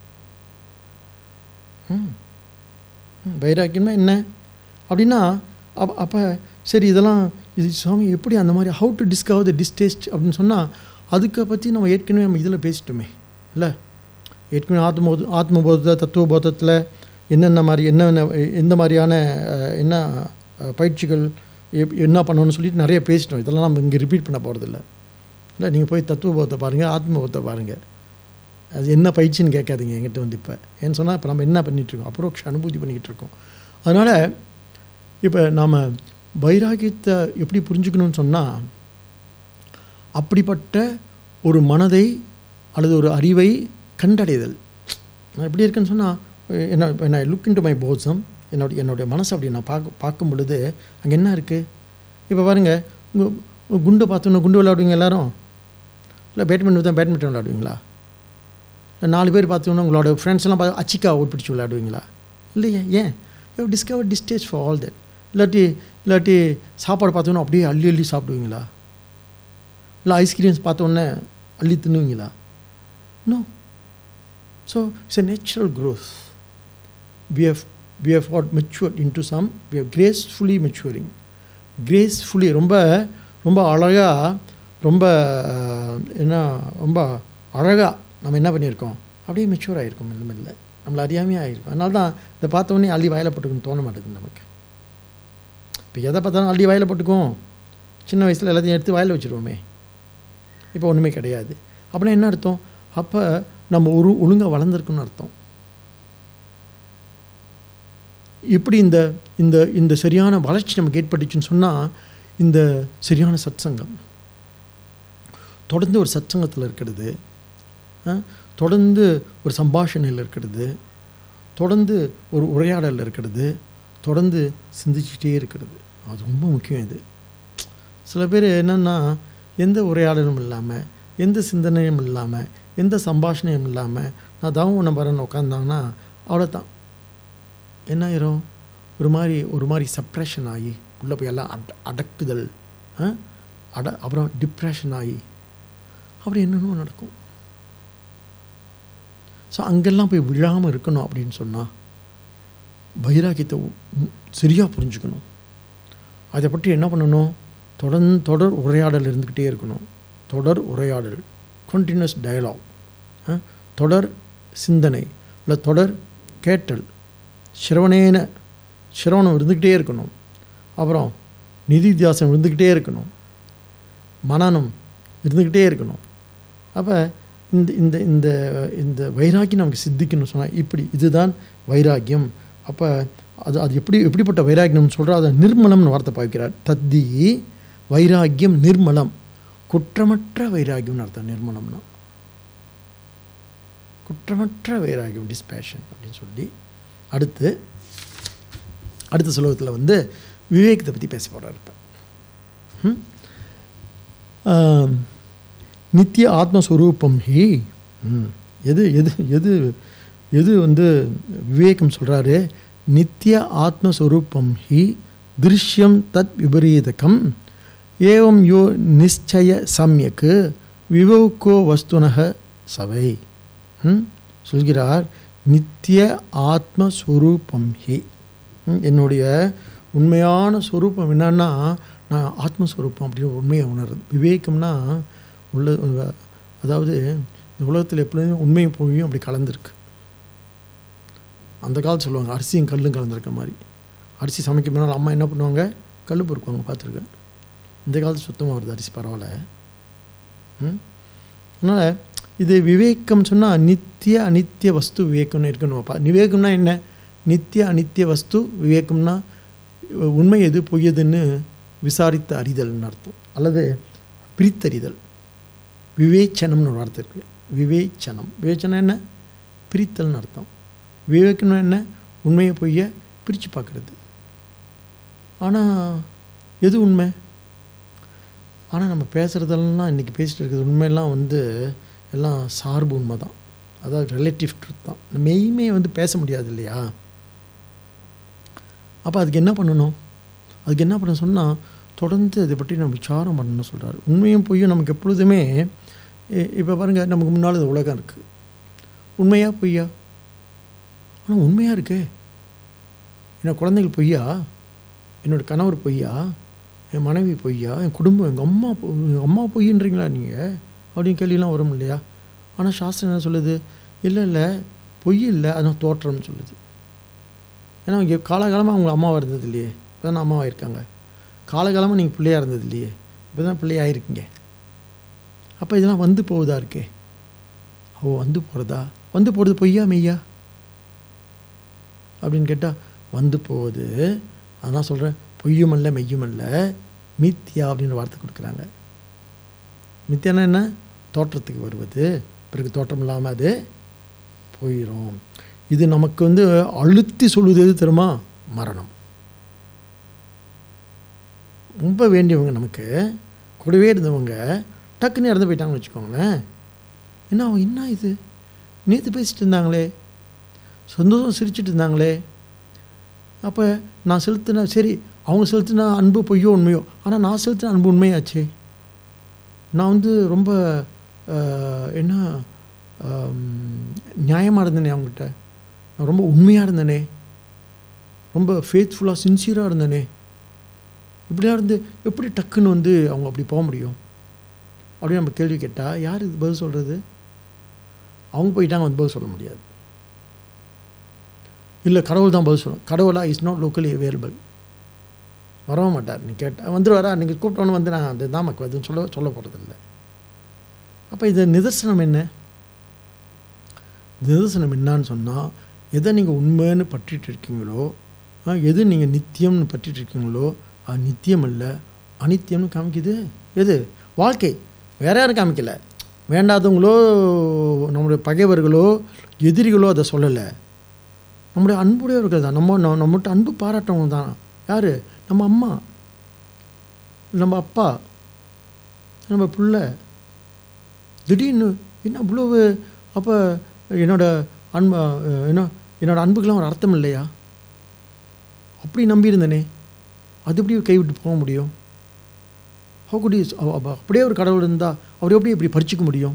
Speaker 1: ம் ம், வைராக்கியம்னா என்ன அப்படின்னா அப்போ அப்போ சரி இதெல்லாம் இது சுவாமி எப்படி அந்த மாதிரி how to discover the distaste அப்படின்னு சொன்னால் அதுக்கு பற்றி நம்ம ஏற்கனவே நம்ம இதில் பேசிட்டோமே இல்லை ஏற்கனவே ஆத்மபோத ஆத்மபோத தத்துவபோதத்தில் என்னென்ன மாதிரி என்னென்ன எந்த மாதிரியான அஹ், என்ன அஹ், பயிற்சிகள் எப் என்ன பண்ணணும்னு சொல்லிட்டு நிறைய பேசிட்டோம் இதெல்லாம் நம்ம இங்கே ரிப்பீட் பண்ண போகிறதில்ல இல்லை நீங்கள் போய் தத்துவபோதத்தை பாருங்கள் ஆத்மபோதத்தை பாருங்கள் அது என்ன பயிற்சின்னு கேட்காதீங்க என்கிட்ட வந்து இப்போ ஏன்னு சொன்னால் இப்போ நம்ம என்ன பண்ணிகிட்ருக்கோம் அப்ரோக்ஷ அனுபூதி பண்ணிக்கிட்டு இருக்கோம் அதனால் இப்போ நாம் வைராகியத்தை எப்படி புரிஞ்சுக்கணும்னு சொன்னால் அப்படிப்பட்ட ஒரு மனதை அல்லது ஒரு அறிவை கண்டடைதல் நான் எப்படி இருக்கேன்னு சொன்னால் என்ன நான் லுக் இன்டு மை போசம் என்னுடைய என்னுடைய மனசை அப்படி நான் பார்க்க பார்க்கும் பொழுது அங்கே என்ன இருக்குது இப்போ பாருங்கள் உங்கள் குண்டை பார்த்தோன்னா குண்டு விளையாடுவீங்க எல்லாரும் இல்லை பேட்மிண்டன் தான் பேட்மிண்டன் விளையாடுவீங்களா இல்லை நாலு பேர் பார்த்தோன்னா உங்களோட ஃப்ரெண்ட்ஸ் எல்லாம் பார்த்து அச்சிக்கா ஓட் பிடிச்சி விளையாடுவீங்களா இல்லையே ஏன் you discover distaste for all that இல்லாட்டி இல்லாட்டி சாப்பாடு பார்த்தோன்னா அப்படியே அள்ளி அள்ளி சாப்பிடுவீங்களா இல்லை ஐஸ்கிரீம்ஸ் பார்த்தோன்னே அள்ளி தின்னுவீங்களா no so it's a natural growth we have we have got matured into some we have gracefully maturing gracefully ரொம்ப ரொம்ப அழகாக ரொம்ப அஹ், என்ன ரொம்ப அழகாக நம்ம என்ன பண்ணியிருக்கோம் அப்படியே மெச்சூர் ஆகிருக்கோம் மெல்ல மெல்ல நம்மளை அறியாமையாக ஆகிருக்கும் அதனால தான் இதை பார்த்த உடனே அள்ளி வாயில போட்டுக்குன்னு தோண மாட்டேங்குது நமக்கு இப்போ எதை பார்த்தாலும் அள்ளி வாயில போட்டுக்கும் சின்ன வயசில் எல்லாத்தையும் எடுத்து வாயில வச்சுருவோமே இப்போ ஒன்றுமே கிடையாது அப்படின்னா என்ன அர்த்தம் அப்போ நம்ம ஒரு ஒழுங்காக வளர்ந்துருக்குன்னு அர்த்தம் எப்படி இந்த இந்த இந்த சரியான வளர்ச்சி நமக்கு ஏற்பட்டுச்சுன்னு சொன்னால் இந்த சரியான சத்சங்கம் தொடர்ந்து ஒரு சத்சங்கத்தில் இருக்கிறது ஆ, தொடர்ந்து ஒரு சம்பாஷணையில் இருக்கிறது தொடர்ந்து ஒரு உரையாடல் இருக்கிறது தொடர்ந்து சிந்திச்சுட்டே இருக்கிறது அது ரொம்ப முக்கியம் இது சில பேர் என்னென்னா எந்த உரையாடலும் இல்லாமல் எந்த சிந்தனையும் இல்லாமல் எந்த சம்பாஷணையும் இல்லாமல் நான் தவம் பண்ண போகிறேன்னு உட்காந்தாங்கன்னா அவ்வளோதான் என்ன ஆயிரும் ஒரு மாதிரி ஒரு மாதிரி சப்ரெஷன் ஆகி உள்ளே போய் எல்லாம் அட அடக்குதல் ஆ? அட அப்புறம் டிப்ரெஷன் ஆகி அப்படி என்னென்னோ நடக்கும் ஸோ அங்கெல்லாம் போய் விழாமல் இருக்கணும் அப்படின்னு சொன்னால் வைராக்கியத்தை சரியாக புரிஞ்சுக்கணும் அதை பற்றி என்ன பண்ணணும் தொடர்ந்து தொடர் உரையாடல் இருந்துக்கிட்டே இருக்கணும் தொடர் உரையாடல் கண்டினியூஸ் டயலாக் தொடர் சிந்தனை இல்லை தொடர் கேட்டல் சிரவணேன சிரவணம் இருந்துக்கிட்டே இருக்கணும் அப்புறம் நிதித்தியாசம் இருந்துக்கிட்டே இருக்கணும் மனனம் இருந்துக்கிட்டே இருக்கணும் அப்போ இந்த இந்த இந்த இந்த வைராக்கியம் நமக்கு சித்திக்கணும்னு சொன்னால் இப்படி இதுதான் வைராக்கியம் அப்போ அது அது எப்படி எப்படிப்பட்ட வைராக்கியம்னு சொல்கிறா அதை நிர்மலம்னு வார்த்தை பாய்க்கிறார் தத்தி வைராக்கியம் நிர்மலம் குற்றமற்ற வைராக்கியம்னு அர்த்தம் நிர்மலம்னா குற்றமற்ற வைராக்கியம் டிஸ்பேஷன் அப்படின்னு சொல்லி அடுத்து அடுத்த சுலோகத்தில் வந்து விவேகத்தை பற்றி பேச போகிறார் இப்போ ம்? ஆம், நித்திய ஆத்மஸ்வரூபம் ஹி ம், எது எது எது எது வந்து விவேகம் சொல்கிறாரு நித்திய ஆத்மஸ்வரூபம் ஹி திருஷ்யம் தத் விபரீதகம் ஏவம் யோ நிச்சய சம்யக் விவோக்கோ வஸ்துனக சவை ம்? சொல்கிறார் நித்திய ஆத்மஸ்வரூபம் ஹி ம், என்னுடைய உண்மையான ஸ்வரூபம் என்னன்னா நான் ஆத்மஸ்வரூபம் அப்படின்னு உண்மையை உணர்றது விவேகம்னா உள்ள அதாவது இந்த உலகத்தில் எப்பொழுதுமே உண்மையும் பொய்யும் அப்படி கலந்துருக்கு அந்த காலத்து சொல்லுவாங்க அரிசியும் கல்லும் கலந்துருக்க மாதிரி அரிசி சமைக்க முன்னால் அம்மா என்ன பண்ணுவாங்க கல் பொறுக்குவாங்க பார்த்துருக்கேன் இந்த காலத்து சுத்தமாக வருது அரிசி பரவாயில்ல ம் அதனால் இது விவேகம் சொன்னால் நித்திய அனித்திய வஸ்து விவேகம்னு இருக்குன்னு வைப்பா விவேகம்னா என்ன நித்திய அனித்திய வஸ்து விவேகம்னா உண்மை எது பொய் எதுன்னு விசாரித்த அறிதல்னு அர்த்தம் அல்லது பிரித்தறிதல் விவேச்சனம்னு ஒரு வார்த்தை இருக்குது விவேச்சனம் விவேச்சனம் என்ன பிரித்தல்னு அர்த்தம் விவேகம்னா என்ன உண்மையை பொய்யை பிரித்து பார்க்குறது ஆனால் எது உண்மை ஆனால் நம்ம பேசுகிறதெல்லாம் இன்றைக்கி பேசிகிட்டு இருக்கிறது உண்மையெல்லாம் வந்து எல்லாம் சார்பு உண்மை தான் அதாவது ரிலேட்டிவ் ட்ருத் தான் மெய்மே வந்து பேச முடியாது இல்லையா அப்போ அதுக்கு என்ன பண்ணணும் அதுக்கு என்ன பண்ண சொன்னால் தொடர்ந்து அதை பற்றி நம்ம விசாரம் பண்ணணும்னு சொல்கிறாரு உண்மையும் பொய்யும் நமக்கு எப்பொழுதுமே இப்போ பாருங்கள் நமக்கு முன்னால் இந்த உலகம் இருக்குது உண்மையா பொய்யா ஆனால் உண்மையாக இருக்கே என்னோட குழந்தைகள் பொய்யா என்னோட கணவர் பொய்யா என் மனைவி பொய்யா என் குடும்பம் எங்கள் அம்மா பொ- எங்கள் அம்மா பொய்ன்றீங்களா நீங்கள் அப்படின்னு கேள்விலாம் வரும் இல்லையா ஆனால் சாஸ்திரம் என்ன சொல்லுது இல்லை இல்லை பொய் இல்லை அதான் தோற்றம்னு சொல்லுது ஏன்னா இங்கே காலகாலமாக அவங்க அம்மாவாக இருந்தது இல்லையே இப்போ தான் அம்மாவாக இருக்காங்க காலகாலமாக நீங்கள் பிள்ளையாக இருந்தது இல்லையே இப்போ தான் பிள்ளையாக இருக்கீங்க அப்போ இதெல்லாம் வந்து போகுதா இருக்கே ஓ வந்து போகிறதா வந்து போகிறது பொய்யா மெய்யா அப்படின்னு கேட்டால் வந்து போகுது அதான் சொல்கிறேன் பொய்யும் அல்ல மெய்யும் அல்ல மித்யா அப்படின்னு வார்த்தை கொடுக்குறாங்க மித்தியானா என்ன தோற்றத்துக்கு வருவது பிறகு தோற்றம் இல்லாமல் அது போயிடும் இது நமக்கு வந்து அழுத்தி சொல்லுவது எது தெரியுமா மரணம் ரொம்ப வேண்டியவங்க நமக்கு கூடவே இருந்தவங்க டக்குன்னு இறந்து போயிட்டாங்கன்னு வச்சுக்கோங்களேன் என்ன அவங்க என்ன இது நேற்று பேசிட்டு இருந்தாங்களே சந்தோஷம் சிரிச்சிட்டு இருந்தாங்களே அப்போ நான் செலுத்தின சரி அவங்க செலுத்தின அன்பு பொய்யோ உண்மையோ ஆனால் நான் செலுத்தின அன்பு உண்மையாச்சே நான் வந்து ரொம்ப ஆஹ், என்ன நியாயமாக இருந்தேனே அவங்ககிட்ட நான் ரொம்ப உண்மையாக இருந்தேனே ரொம்ப ஃபேத்ஃபுல்லாக சின்சியராக இருந்தேனே இப்படியா இருந்து எப்படி டக்குன்னு வந்து அவங்க அப்படி போக முடியும் அப்படின்னு நம்ம கேள்வி கேட்டால் யார் இது பதில் சொல்கிறது அவங்க போயிட்டாங்க வந்து பதில் சொல்ல முடியாது இல்லை கடவுள் தான் பதில் சொல்லணும் கடவுளா இஸ் நாட் லோக்கலி அவைலபிள் வரவும் மாட்டார் நீ கேட்டால் வந்துடுவாரா நீங்கள் கூப்பிட்டோன்னு வந்து நான் அது தான் மக்கள் எதுவும் சொல்ல சொல்ல போகிறதில்ல அப்போ இது நிதர்சனம் என்ன நிதர்சனம் என்னான்னு சொன்னால் எதை நீங்கள் உண்மைன்னு பற்றிட்டு இருக்கீங்களோ ஆ, எது நீங்கள் நித்தியம்னு பற்றிட்டு இருக்கீங்களோ அது நித்தியம் அல்ல அனித்தியம்னு காமிக்குது எது வாழ்க்கை வேற யாரும் காமிக்கல வேண்டாதவங்களோ நம்முடைய பகைவர்களோ எதிரிகளோ அதை சொல்லலை நம்முடைய அன்புடையவர்கள் தான் நம்ம நம்ம- நம்மகிட்ட அன்பு பாராட்டவங்க தான் யார் நம்ம அம்மா நம்ம அப்பா நம்ம பிள்ளை திடீர்னு என்ன இவ்வளவு அப்போ என்னோட அன்பு அஹ், என்ன என்னோட அன்புக்கெல்லாம் ஒரு அர்த்தம் இல்லையா அப்படி நம்பியிருந்தனே அது எப்படி கைவிட்டு போக முடியும் ஹவு குட் இஸ் அப்படியே ஒரு கடவுள் இருந்தால் அவர் எப்படி இப்படி பறிச்சுக்க முடியும்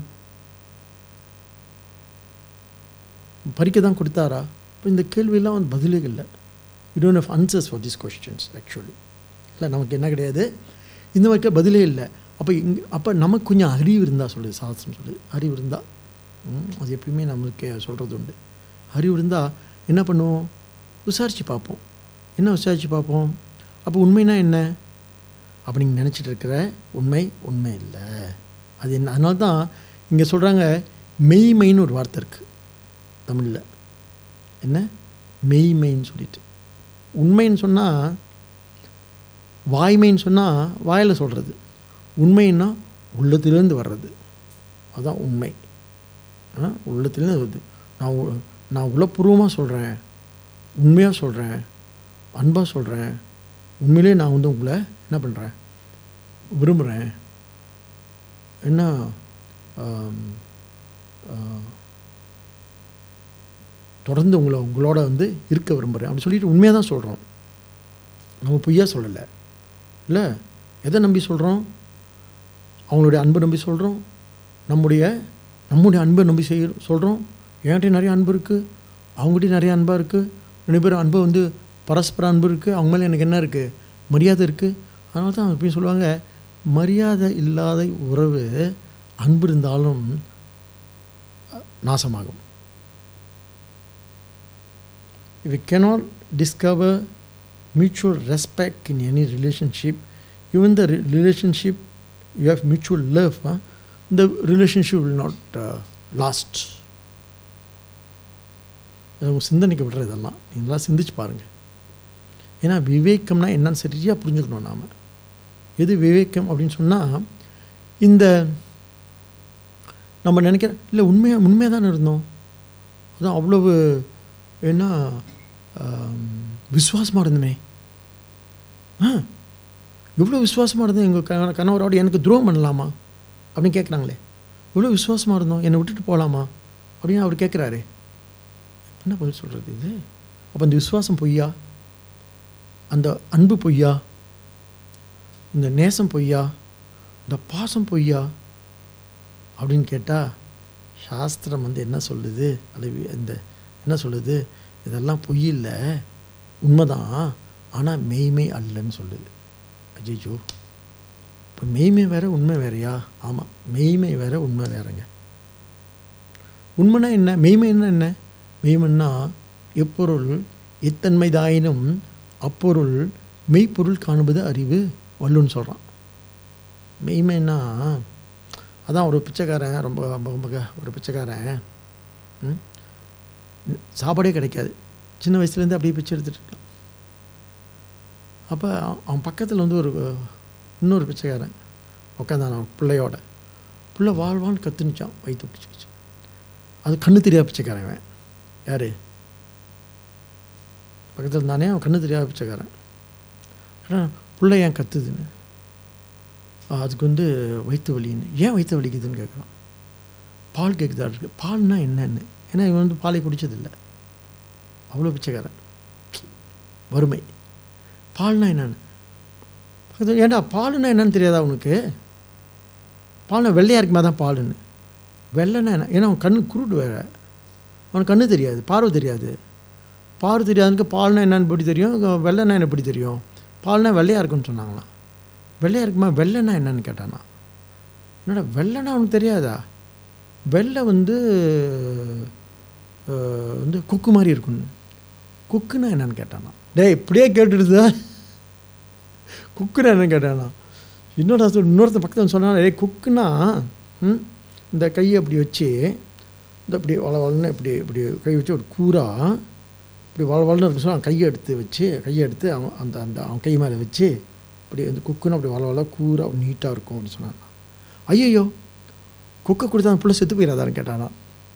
Speaker 1: பறிக்க தான் கொடுத்தாரா இப்போ இந்த கேள்வியெல்லாம் வந்து பதிலே இல்லை you don't have answers for this questions actually இல்லை நமக்கு என்ன கிடையாது இந்த மாதிரி பதிலே இல்லை அப்போ இங்கே அப்போ நமக்கு கொஞ்சம் அறிவு இருந்தால் சொல்லுது சாஸ்திரம் சொல்லுது அறிவு இருந்தால் அது எப்பயுமே நம்மளுக்கு சொல்கிறது உண்டு அறிவு இருந்தால் என்ன பண்ணுவோம் விசாரித்து பார்ப்போம் என்ன விசாரித்து பார்ப்போம் அப்போ உண்மைனா என்ன அப்போ நீங்கள் நினச்சிட்டு இருக்கிற உண்மை உண்மை இல்லை அது என்ன அதனால தான் இங்கே சொல்கிறாங்க மெய்மைன்னு ஒரு வார்த்தை இருக்குது தமிழில் என்ன மெய்மைன்னு சொல்லிட்டு உண்மைன்னு சொன்னால் வாய்மைன்னு சொன்னால் வாயில் சொல்கிறது உண்மைன்னா உள்ளத்திலேருந்து வர்றது அதான் உண்மை ஆ, உள்ளத்திலேருந்து வருது நான் உ- நான் உளப்பூர்வமாக சொல்கிறேன் உண்மையாக சொல்கிறேன் அன்பாக சொல்கிறேன் உண்மையிலே நான் வந்து உங்களை என்ன பண்ணுறேன் விரும்புகிறேன் என்ன ஆம், ஆ, தொடர்ந்து உங்களை உங்களோட வந்து இருக்க விரும்புகிறேன் அப்படி சொல்லிட்டு உண்மையாக தான் சொல்கிறோம் நம்ம பொய்யா சொல்லலை இல்லை எதை நம்பி சொல்கிறோம் அவங்களுடைய அன்பை நம்பி சொல்கிறோம் நம்முடைய நம்முடைய அன்பை நம்பி செய்ய சொல்கிறோம் என்கிட்ட நிறைய அன்பு இருக்குது அவங்ககிட்டயும் நிறைய அன்பாக இருக்குது ரெண்டு பேரும் அன்பு வந்து பரஸ்பர அன்பு இருக்குது அவங்க மேலே எனக்கு என்ன இருக்குது மரியாதை இருக்குது அதனால தான் எப்படி சொல்லுவாங்க மரியாதை இல்லாத உறவு அன்பு இருந்தாலும் நாசமாகும் if you cannot discover mutual respect in any relationship even the re- relationship you have mutual love huh, the relationship will not uh, last அது உங்க சிந்தனைக்கு விடுற இதெல்லாம் நீங்களாம் சிந்திச்சு பாருங்கள் ஏன்னா விவேகம்னா என்னன்னு சரியாக புரிஞ்சுக்கணும் நாம் எது விவேகம் அப்படின்னு சொன்னால் இந்த நம்ம நினைக்கிற இல்லை உண்மையாக உண்மையாக தானே இருந்தோம் அதான் அவ்வளவு என்ன விசுவாசமாக இருந்தமே ஆ இவ்வளோ விசுவாசமாக இருந்தோம் எங்கள் கண கணவரோட எனக்கு துரோகம் பண்ணலாமா அப்படின்னு கேட்குறாங்களே இவ்வளோ விசுவாசமாக இருந்தோம் என்னை விட்டுட்டு போகலாமா அப்படின்னு அவர் கேட்குறாரு என்ன பதில் சொல்கிறது இது அப்போ இந்த விசுவாசம் பொய்யா அந்த அன்பு பொய்யா இந்த நேசம் பொய்யா இந்த பாசம் பொய்யா அப்படின்னு கேட்டால் சாஸ்திரம் வந்து என்ன சொல்லுது அல்லது இந்த என்ன சொல்லுது இதெல்லாம் பொய் இல்லை உண்மைதான் ஆனால் மெய்மை அல்லன்னு சொல்லுது அஜய்ஜோ இப்போ மெய்மை வேற உண்மை வேறையா ஆமாம் மெய்மை வேற உண்மை வேறங்க உண்மைனா என்ன மெய்மைன்னா என்ன மெய்மைன்னா எப்பொருள் எத்தன்மைதாயினும் அப்பொருள் மெய்ப்பொருள் காணுவது அறிவு வல்லுன்னு சொல்கிறான் மெய்மைன்னா அதான் ஒரு பிச்சைக்காரன் ரொம்ப ரொம்ப ரொம்ப ஒரு பிச்சைக்காரன் ம், சாப்பாடே கிடைக்காது சின்ன வயசுலேருந்து அப்படியே பிச்சை எடுத்துட்டு இருக்கான் அப்போ அவன் பக்கத்தில் வந்து ஒரு இன்னொரு பிச்சைக்காரன் உட்காந்தான் அவன் பிள்ளையோட பிள்ளை வாழ்வான்னு கத்துனுச்சான் வயிற்று பிடிச்சிக்கிச்சு அது கண்ணு தெரியாத பிச்சைக்காரன் அவன் யார் பக்கத்தில் இருந்தானே அவன் கண்ணு தெரியாத பிச்சைக்காரன் ஏன்னா பிள்ளை ஏன் கத்துதுன்னு ஆ, அதுக்கு வந்து வயிற்று வலின்னு ஏன் வயிற்று வலிக்குதுன்னு கேட்குறான் பால் கேட்குதா இருக்கு பால்னா என்னன்னு ஏன்னா இவன் வந்து பாலை குடிச்சதில்லை அவ்வளோ பிச்சைக்காரன் வறுமை பால்னா என்னன்னு பக்கத்துல, ஏன்டா பாலுன்னா என்னன்னு தெரியாதா உனக்கு பால்னா வெள்ளையாக இருக்குமா தான் பாலுன்னு வெள்ளைன்னா என்ன ஏன்னா அவன் கண்ணு குருடு வேற அவனுக்கு கண்ணு தெரியாது பார்வை தெரியாது பார்வை தெரியாதுக்கு பால்னா என்னன்னு எப்படி தெரியும் வெள்ளைன்னா என்ன எப்படி தெரியும் பால்னா வெள்ளையாக இருக்குன்னு சொன்னாங்களாம் வெள்ளையாக இருக்குமா வெள்ளைன்னா என்னன்னு கேட்டானா என்னடா வெள்ளைன்னா அவனுக்கு தெரியாதா வெள்ளை வந்து அஹ், வந்து குக்கு மாதிரி இருக்குன்னு குக்குன்னா என்னன்னு கேட்டானா டேய் இப்படியே கேட்டுடுதா குக்குன்னா என்னன்னு கேட்டானா இன்னொரு சொல் இன்னொருத்த பக்கத்தில் சொன்னா டேய் குக்குன்னா ம், இந்த கையை அப்படி வச்சு இந்த இப்படி வள வளன்னு இப்படி இப்படி கை வச்சு ஒரு கூரா இப்படி வள வளன்னு இருக்கு சொன்னா கையை எடுத்து வச்சு கையை எடுத்து அவன் அந்த அந்த அவன் கை மேலே வச்சு இப்படி வந்து குக்குன்னு அப்படி வள வள கூரா நீட்டாக இருக்கும் அப்படின்னு சொன்னான் ஐயோ குக்கை கொடுத்தா அந்த பிள்ளை செத்து போயிடாதான்னு கேட்டானா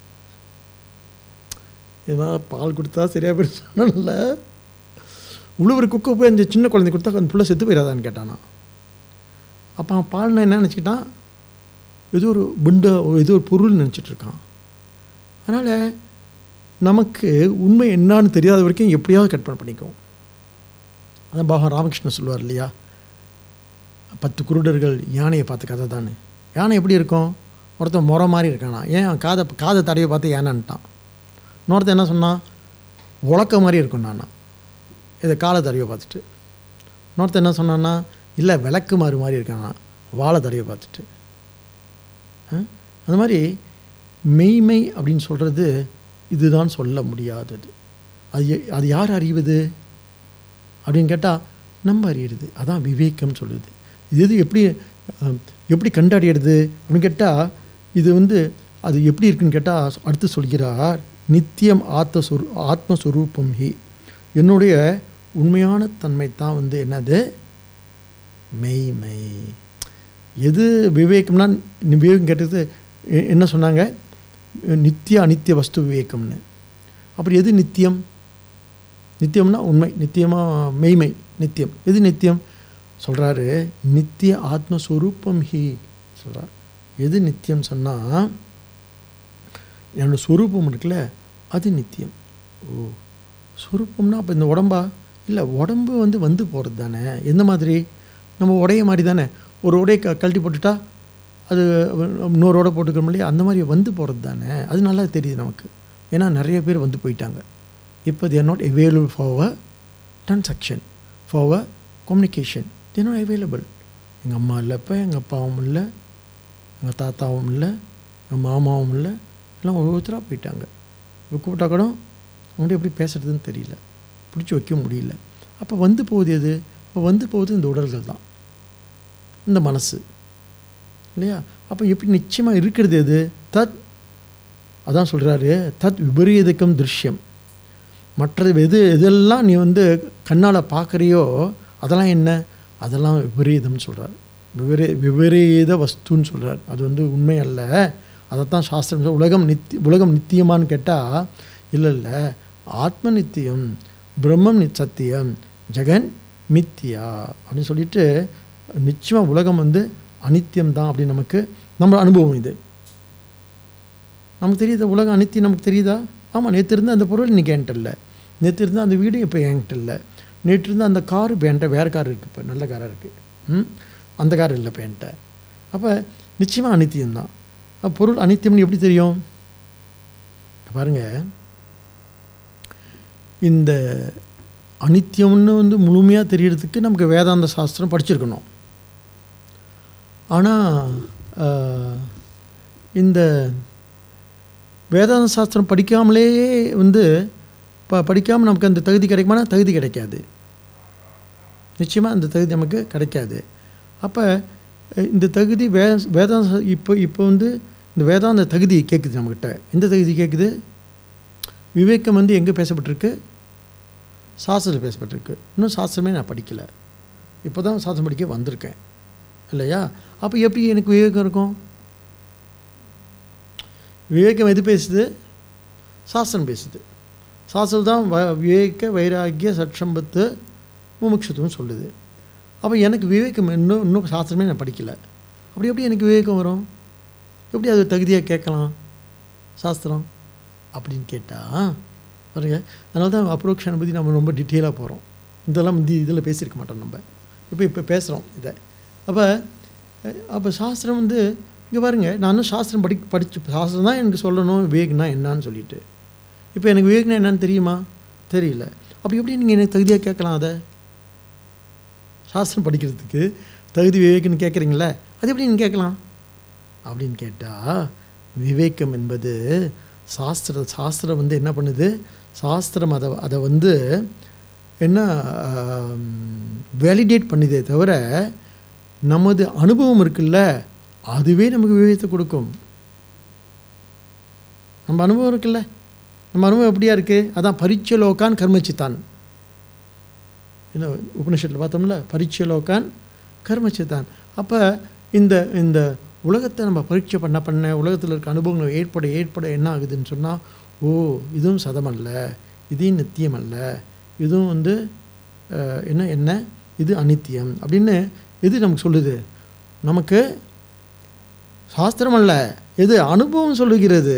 Speaker 1: ஏன்னா பால் கொடுத்தா சரியாக போய் சொன்னல உழுவுற குக்கை போய் அந்த சின்ன குழந்தை கொடுத்தா அந்த பிள்ளை செத்து போயிடாதான்னு கேட்டானா அப்போ அவன் பால்னா என்ன நினச்சிக்கிட்டான் ஏதோ ஒரு புண்ட ஏதோ ஒரு பொருள் நினச்சிட்டு இருக்கான் அதனால் நமக்கு உண்மை என்னான்னு தெரியாத வரைக்கும் எப்படியாவது கற்பனை பண்ணிக்குவோம் அதான் பகவான் ராமகிருஷ்ணன் சொல்லுவார் இல்லையா பத்து குருடர்கள் யானையை பார்த்த கதை தானே யானை எப்படி இருக்கும் ஒருத்தன் முறை மாதிரி இருக்கானா ஏன் அவன் காதை காதை தடவை பார்த்து யானைன்ட்டான் இன்னொருத்தன் என்ன சொன்னான் உலக்க மாதிரி இருக்கும் நானா இதை காலை தடவை பார்த்துட்டு இன்னொருத்தன் என்ன சொன்னான்னா இல்லை விளக்கு மாறு மாதிரி இருக்கானா வாழை தடவை பார்த்துட்டு ஆ? அந்த மாதிரி மெய்மை அப்படின்னு சொல்கிறது இதுதான் சொல்ல முடியாதது அது எ- அது யார் அறிவது அப்படின்னு கேட்டால் நம்ம அறியறது அதான் விவேகம் சொல்லுது இது எது எப்படி அஹ், எப்படி கண்டறியறது அப்படின்னு கேட்டால் இது வந்து அது எப்படி இருக்குன்னு கேட்டால் அடுத்து சொல்கிறார் நித்தியம் ஆத்த சொரு ஆத்மஸ்வரூபம் ஹி என்னுடைய உண்மையான தன்மை தான் வந்து என்னது மெய்மை எது விவேகம்னா விவேகம் கேட்டது எ- என்ன சொன்னாங்க நித்திய அனித்திய வஸ்து விவேகம்னு அப்புறம் எது நித்தியம் நித்தியம்னா உண்மை நித்தியமாக மெய்மை நித்தியம் எது நித்தியம் சொல்கிறாரு நித்திய ஆத்மஸ்வரூபம் ஹி சொல்கிறார் எது நித்தியம் சொன்னால் என்னோட ஸ்வரூபம் இருக்குல்ல அது நித்தியம் ஓ ஸ்வரூபம்னா அப்போ இந்த உடம்பா இல்லை உடம்பு வந்து வந்து போகிறது தானே எந்த மாதிரி நம்ம உடைய மாதிரி தானே ஒரு உடைய க கழட்டி போட்டுட்டா அது இன்னொரு உடை போட்டுக்கிற இல்லையா அந்த மாதிரி வந்து போகிறது தானே அது நல்லா தெரியுது நமக்கு ஏன்னா நிறைய பேர் வந்து போயிட்டாங்க இப்போ they're not available for a transaction for a communication they're not available எங்கள் அம்மா இல்லை இப்போ எங்கள் அப்பாவும் இல்லை எங்கள் தாத்தாவும் இல்லை எங்கள் மாமாவும் இல்லை எல்லாம் ஒவ்வொருத்தராக போயிட்டாங்க இப்போ கூப்பிட்டா கூட அவங்கள்ட்ட எப்படி பேசுகிறதுன்னு தெரியல பிடிச்சி வைக்க முடியல அப்போ வந்து போகுது எது இப்போ வந்து போகுது இந்த உடல்கள் தான் இந்த மனசு இல்லையா அப்போ எப்படி நிச்சயமாக இருக்கிறது எது தத் அதான் சொல்கிறாரு தத் விபரீதக்கம் திருஷ்யம் மற்றது எது எதெல்லாம் நீ வந்து கண்ணால் பார்க்குறியோ அதெல்லாம் என்ன அதெல்லாம் விபரீதம்னு சொல்கிறார் விபரீ விபரீத வஸ்துன்னு சொல்கிறார் அது வந்து உண்மை அல்ல அதைத்தான் சாஸ்திரம் சொல்ல- உலகம் நித்தி உலகம் நித்தியமான்னு கேட்டால் இல்லை இல்லை ஆத்ம நித்தியம் பிரம்மம் நி- சத்தியம் ஜெகன் மித்தியா அப்படின்னு சொல்லிட்டு நிச்சயமாக உலகம் வந்து அனித்தியம் தான் அப்படின்னு நமக்கு நம்ம அனுபவம் இது நமக்கு தெரியுதா உலகம் அனித்தியம் நமக்கு தெரியுதா ஆமாம் நேற்று இருந்த அந்த பொருள் இன்றைக்கி என்கிட்ட இல்லை நேற்று இருந்த அந்த வீடு இப்போ என்கிட்ட இல்லை நேற்று இருந்த அந்த கார் இப்போ என்கிட்ட வேறு கார் இருக்குது இப்போ நல்ல காராக இருக்குது ம் அந்த கார் இல்லை இப்போ என்கிட்ட அப்போ நிச்சயமாக அனித்தியம் தான் அப்போ பொருள் அனித்தியம்னு எப்படி தெரியும் பாருங்க இந்த அனித்தியம்னு வந்து முழுமையாக தெரியறதுக்கு நமக்கு வேதாந்த சாஸ்திரம் படிச்சிருக்கணும் ஆனால் இந்த வேதாந்த சாஸ்திரம் படிக்காமலேயே வந்து ப படிக்காமல் நமக்கு அந்த தகுதி கிடைக்குமானா தகுதி கிடைக்காது நிச்சயமாக அந்த தகுதி நமக்கு கிடைக்காது அப்போ இந்த தகுதி வே வேதாந்த சா- இப்போ இப்போ வந்து இந்த வேதாந்த தகுதி கேட்குது நம்மக்கிட்ட எந்த தகுதி கேட்குது விவேகம் வந்து எங்கே பேசப்பட்டிருக்கு சாஸ்திரத்தில் பேசப்பட்டிருக்கு இன்னும் சாஸ்திரமே நான் படிக்கலை இப்போ தான் சாஸ்திரம் படிக்க வந்திருக்கேன் இல்லையா அப்போ எப்படி எனக்கு விவேகம் இருக்கும் விவேகம் எது பேசுது சாஸ்திரம் பேசுது சாஸ்திரம் தான் வ விவேக வைராக்கிய சட்சம்பத்து முமுட்சத்துவம் சொல்லுது அப்போ எனக்கு விவேகம் இன்னும் இன்னும் சாஸ்திரமே நான் படிக்கலை அப்படி எப்படி எனக்கு விவேகம் வரும் எப்படி அது தகுதியாக கேட்கலாம் சாஸ்திரம் அப்படின்னு கேட்டால் பாருங்க அதனால தான் அப்ரோக்ஷனை பற்றி நம்ம ரொம்ப டீட்டெயிலாக போகிறோம் இதெல்லாம் வந்து இதில் பேசியிருக்க மாட்டோம் நம்ம இப்போ இப்போ பேசுகிறோம் இதை அப்போ அப்போ சாஸ்திரம் வந்து இங்கே பாருங்க நானும் சாஸ்திரம் படி படிச்சு சாஸ்திரம் தான் எனக்கு சொல்லணும் விவேக்னா என்னன்னு சொல்லிட்டு இப்போ எனக்கு விவேக்னா என்னன்னு தெரியுமா தெரியல அப்படி எப்படி நீங்கள் எனக்கு தகுதியாக கேட்கலாம் அதை சாஸ்திரம் படிக்கிறதுக்கு தகுதி விவேக்குன்னு கேட்குறீங்களே அது எப்படி நீங்கள் கேட்கலாம் அப்படின்னு கேட்டால் விவேகம் என்பது சாஸ்திர சாஸ்திரம் வந்து என்ன பண்ணுது சாஸ்திரம் அதை அதை வந்து என்ன வேலிடேட் பண்ணுதே தவிர நமது அனுபவம் இருக்குல்ல அதுவே நமக்கு விவேகத்தை கொடுக்கும் நம்ம அனுபவம் இருக்குல்ல நம்ம அனுபவம் எப்படியா இருக்குது அதான் பரிச்சலோகான் கர்மச்சித்தான் என்ன உபனிஷத்தில் பார்த்தோம்ல பரிச்சலோகான் கர்மச்சித்தான் அப்போ இந்த இந்த உலகத்தை நம்ம பரீட்சை பண்ண பண்ண உலகத்தில் இருக்க அனுபவங்கள் ஏற்பட ஏற்பட என்ன ஆகுதுன்னு சொன்னால் ஓ இதுவும் சதம் அல்ல இதையும் நித்தியம் அல்ல இதுவும் வந்து அஹ், என்ன என்ன இது அனித்தியம் அப்படின்னு எது நமக்கு சொல்லுது நமக்கு சாஸ்திரம் அல்ல எது அனுபவம் சொல்லுகிறது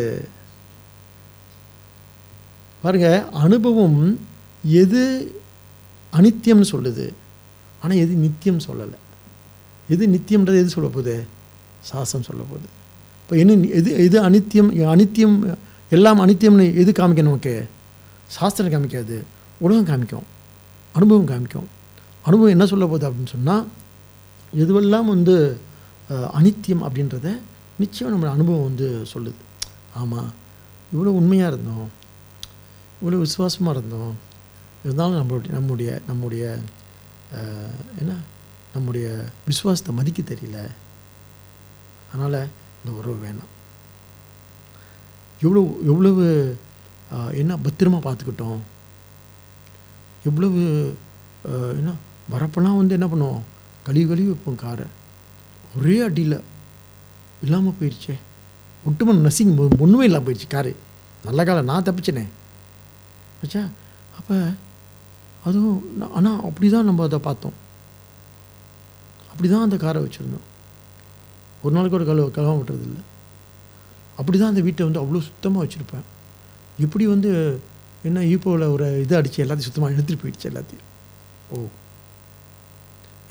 Speaker 1: பாருங்க அனுபவம் எது அனித்தியம்னு சொல்லுது ஆனால் எது நித்தியம் சொல்லலை எது நித்தியம்ன்றது எது சொல்ல போகுது சாஸ்திரம் சொல்ல போகுது இப்போ என்ன நி- எது எது அனித்தியம் அனித்தியம் எல்லாம் அனித்தியம்னு எது காமிக்கும் நமக்கு சாஸ்திரம் காமிக்காது உலகம் காமிக்கும் அனுபவம் காமிக்கும் அனுபவம் என்ன சொல்ல போகுது அப்படின்னு சொன்னால் எதுவெல்லாம் வந்து அஹ், அனித்தியம் அப்படின்றத நிச்சயம் நம்ம அனுபவம் வந்து சொல்லுது ஆமாம் இவ்வளோ உண்மையாக இருந்தோம் இவ்வளோ விசுவாசமாக இருந்தோம் இருந்தாலும் நம்மளுடைய நம்முடைய நம்முடைய அஹ், என்ன நம்முடைய விசுவாசத்தை மதிக்க தெரியல அதனால் இந்த உறவு வேணாம் எவ்வளோ எவ்வளவு அஹ், என்ன பத்திரமா பார்த்துக்கிட்டோம் எவ்வளவு அஹ், என்ன வரப்பெல்லாம் வந்து என்ன பண்ணுவோம் கழுவி கழுவி வைப்போம் காரை ஒரே அடியில் இல்லாமல் போயிடுச்சே ஒட்டுமொத்த நசிங் ஒன்றுமே இல்லாமல் போயிடுச்சு காரு நல்ல காலம் நான் தப்பிச்சேனே ஆச்சா அப்போ அதுவும் ஆனால் அப்படி தான் நம்ம அதை பார்த்தோம் அப்படி தான் அந்த காரை வச்சுருந்தோம் ஒரு நாளைக்கு ஒரு கழுவ கழுவ விட்டுறதில்ல அப்படி தான் அந்த வீட்டை வந்து அவ்வளோ சுத்தமாக வச்சுருப்பேன் இப்படி வந்து என்ன ஈப்போவில் ஒரு இதை அடித்து எல்லாத்தையும் சுத்தமாக எடுத்துகிட்டு போயிடுச்சு எல்லாத்தையும் ஓ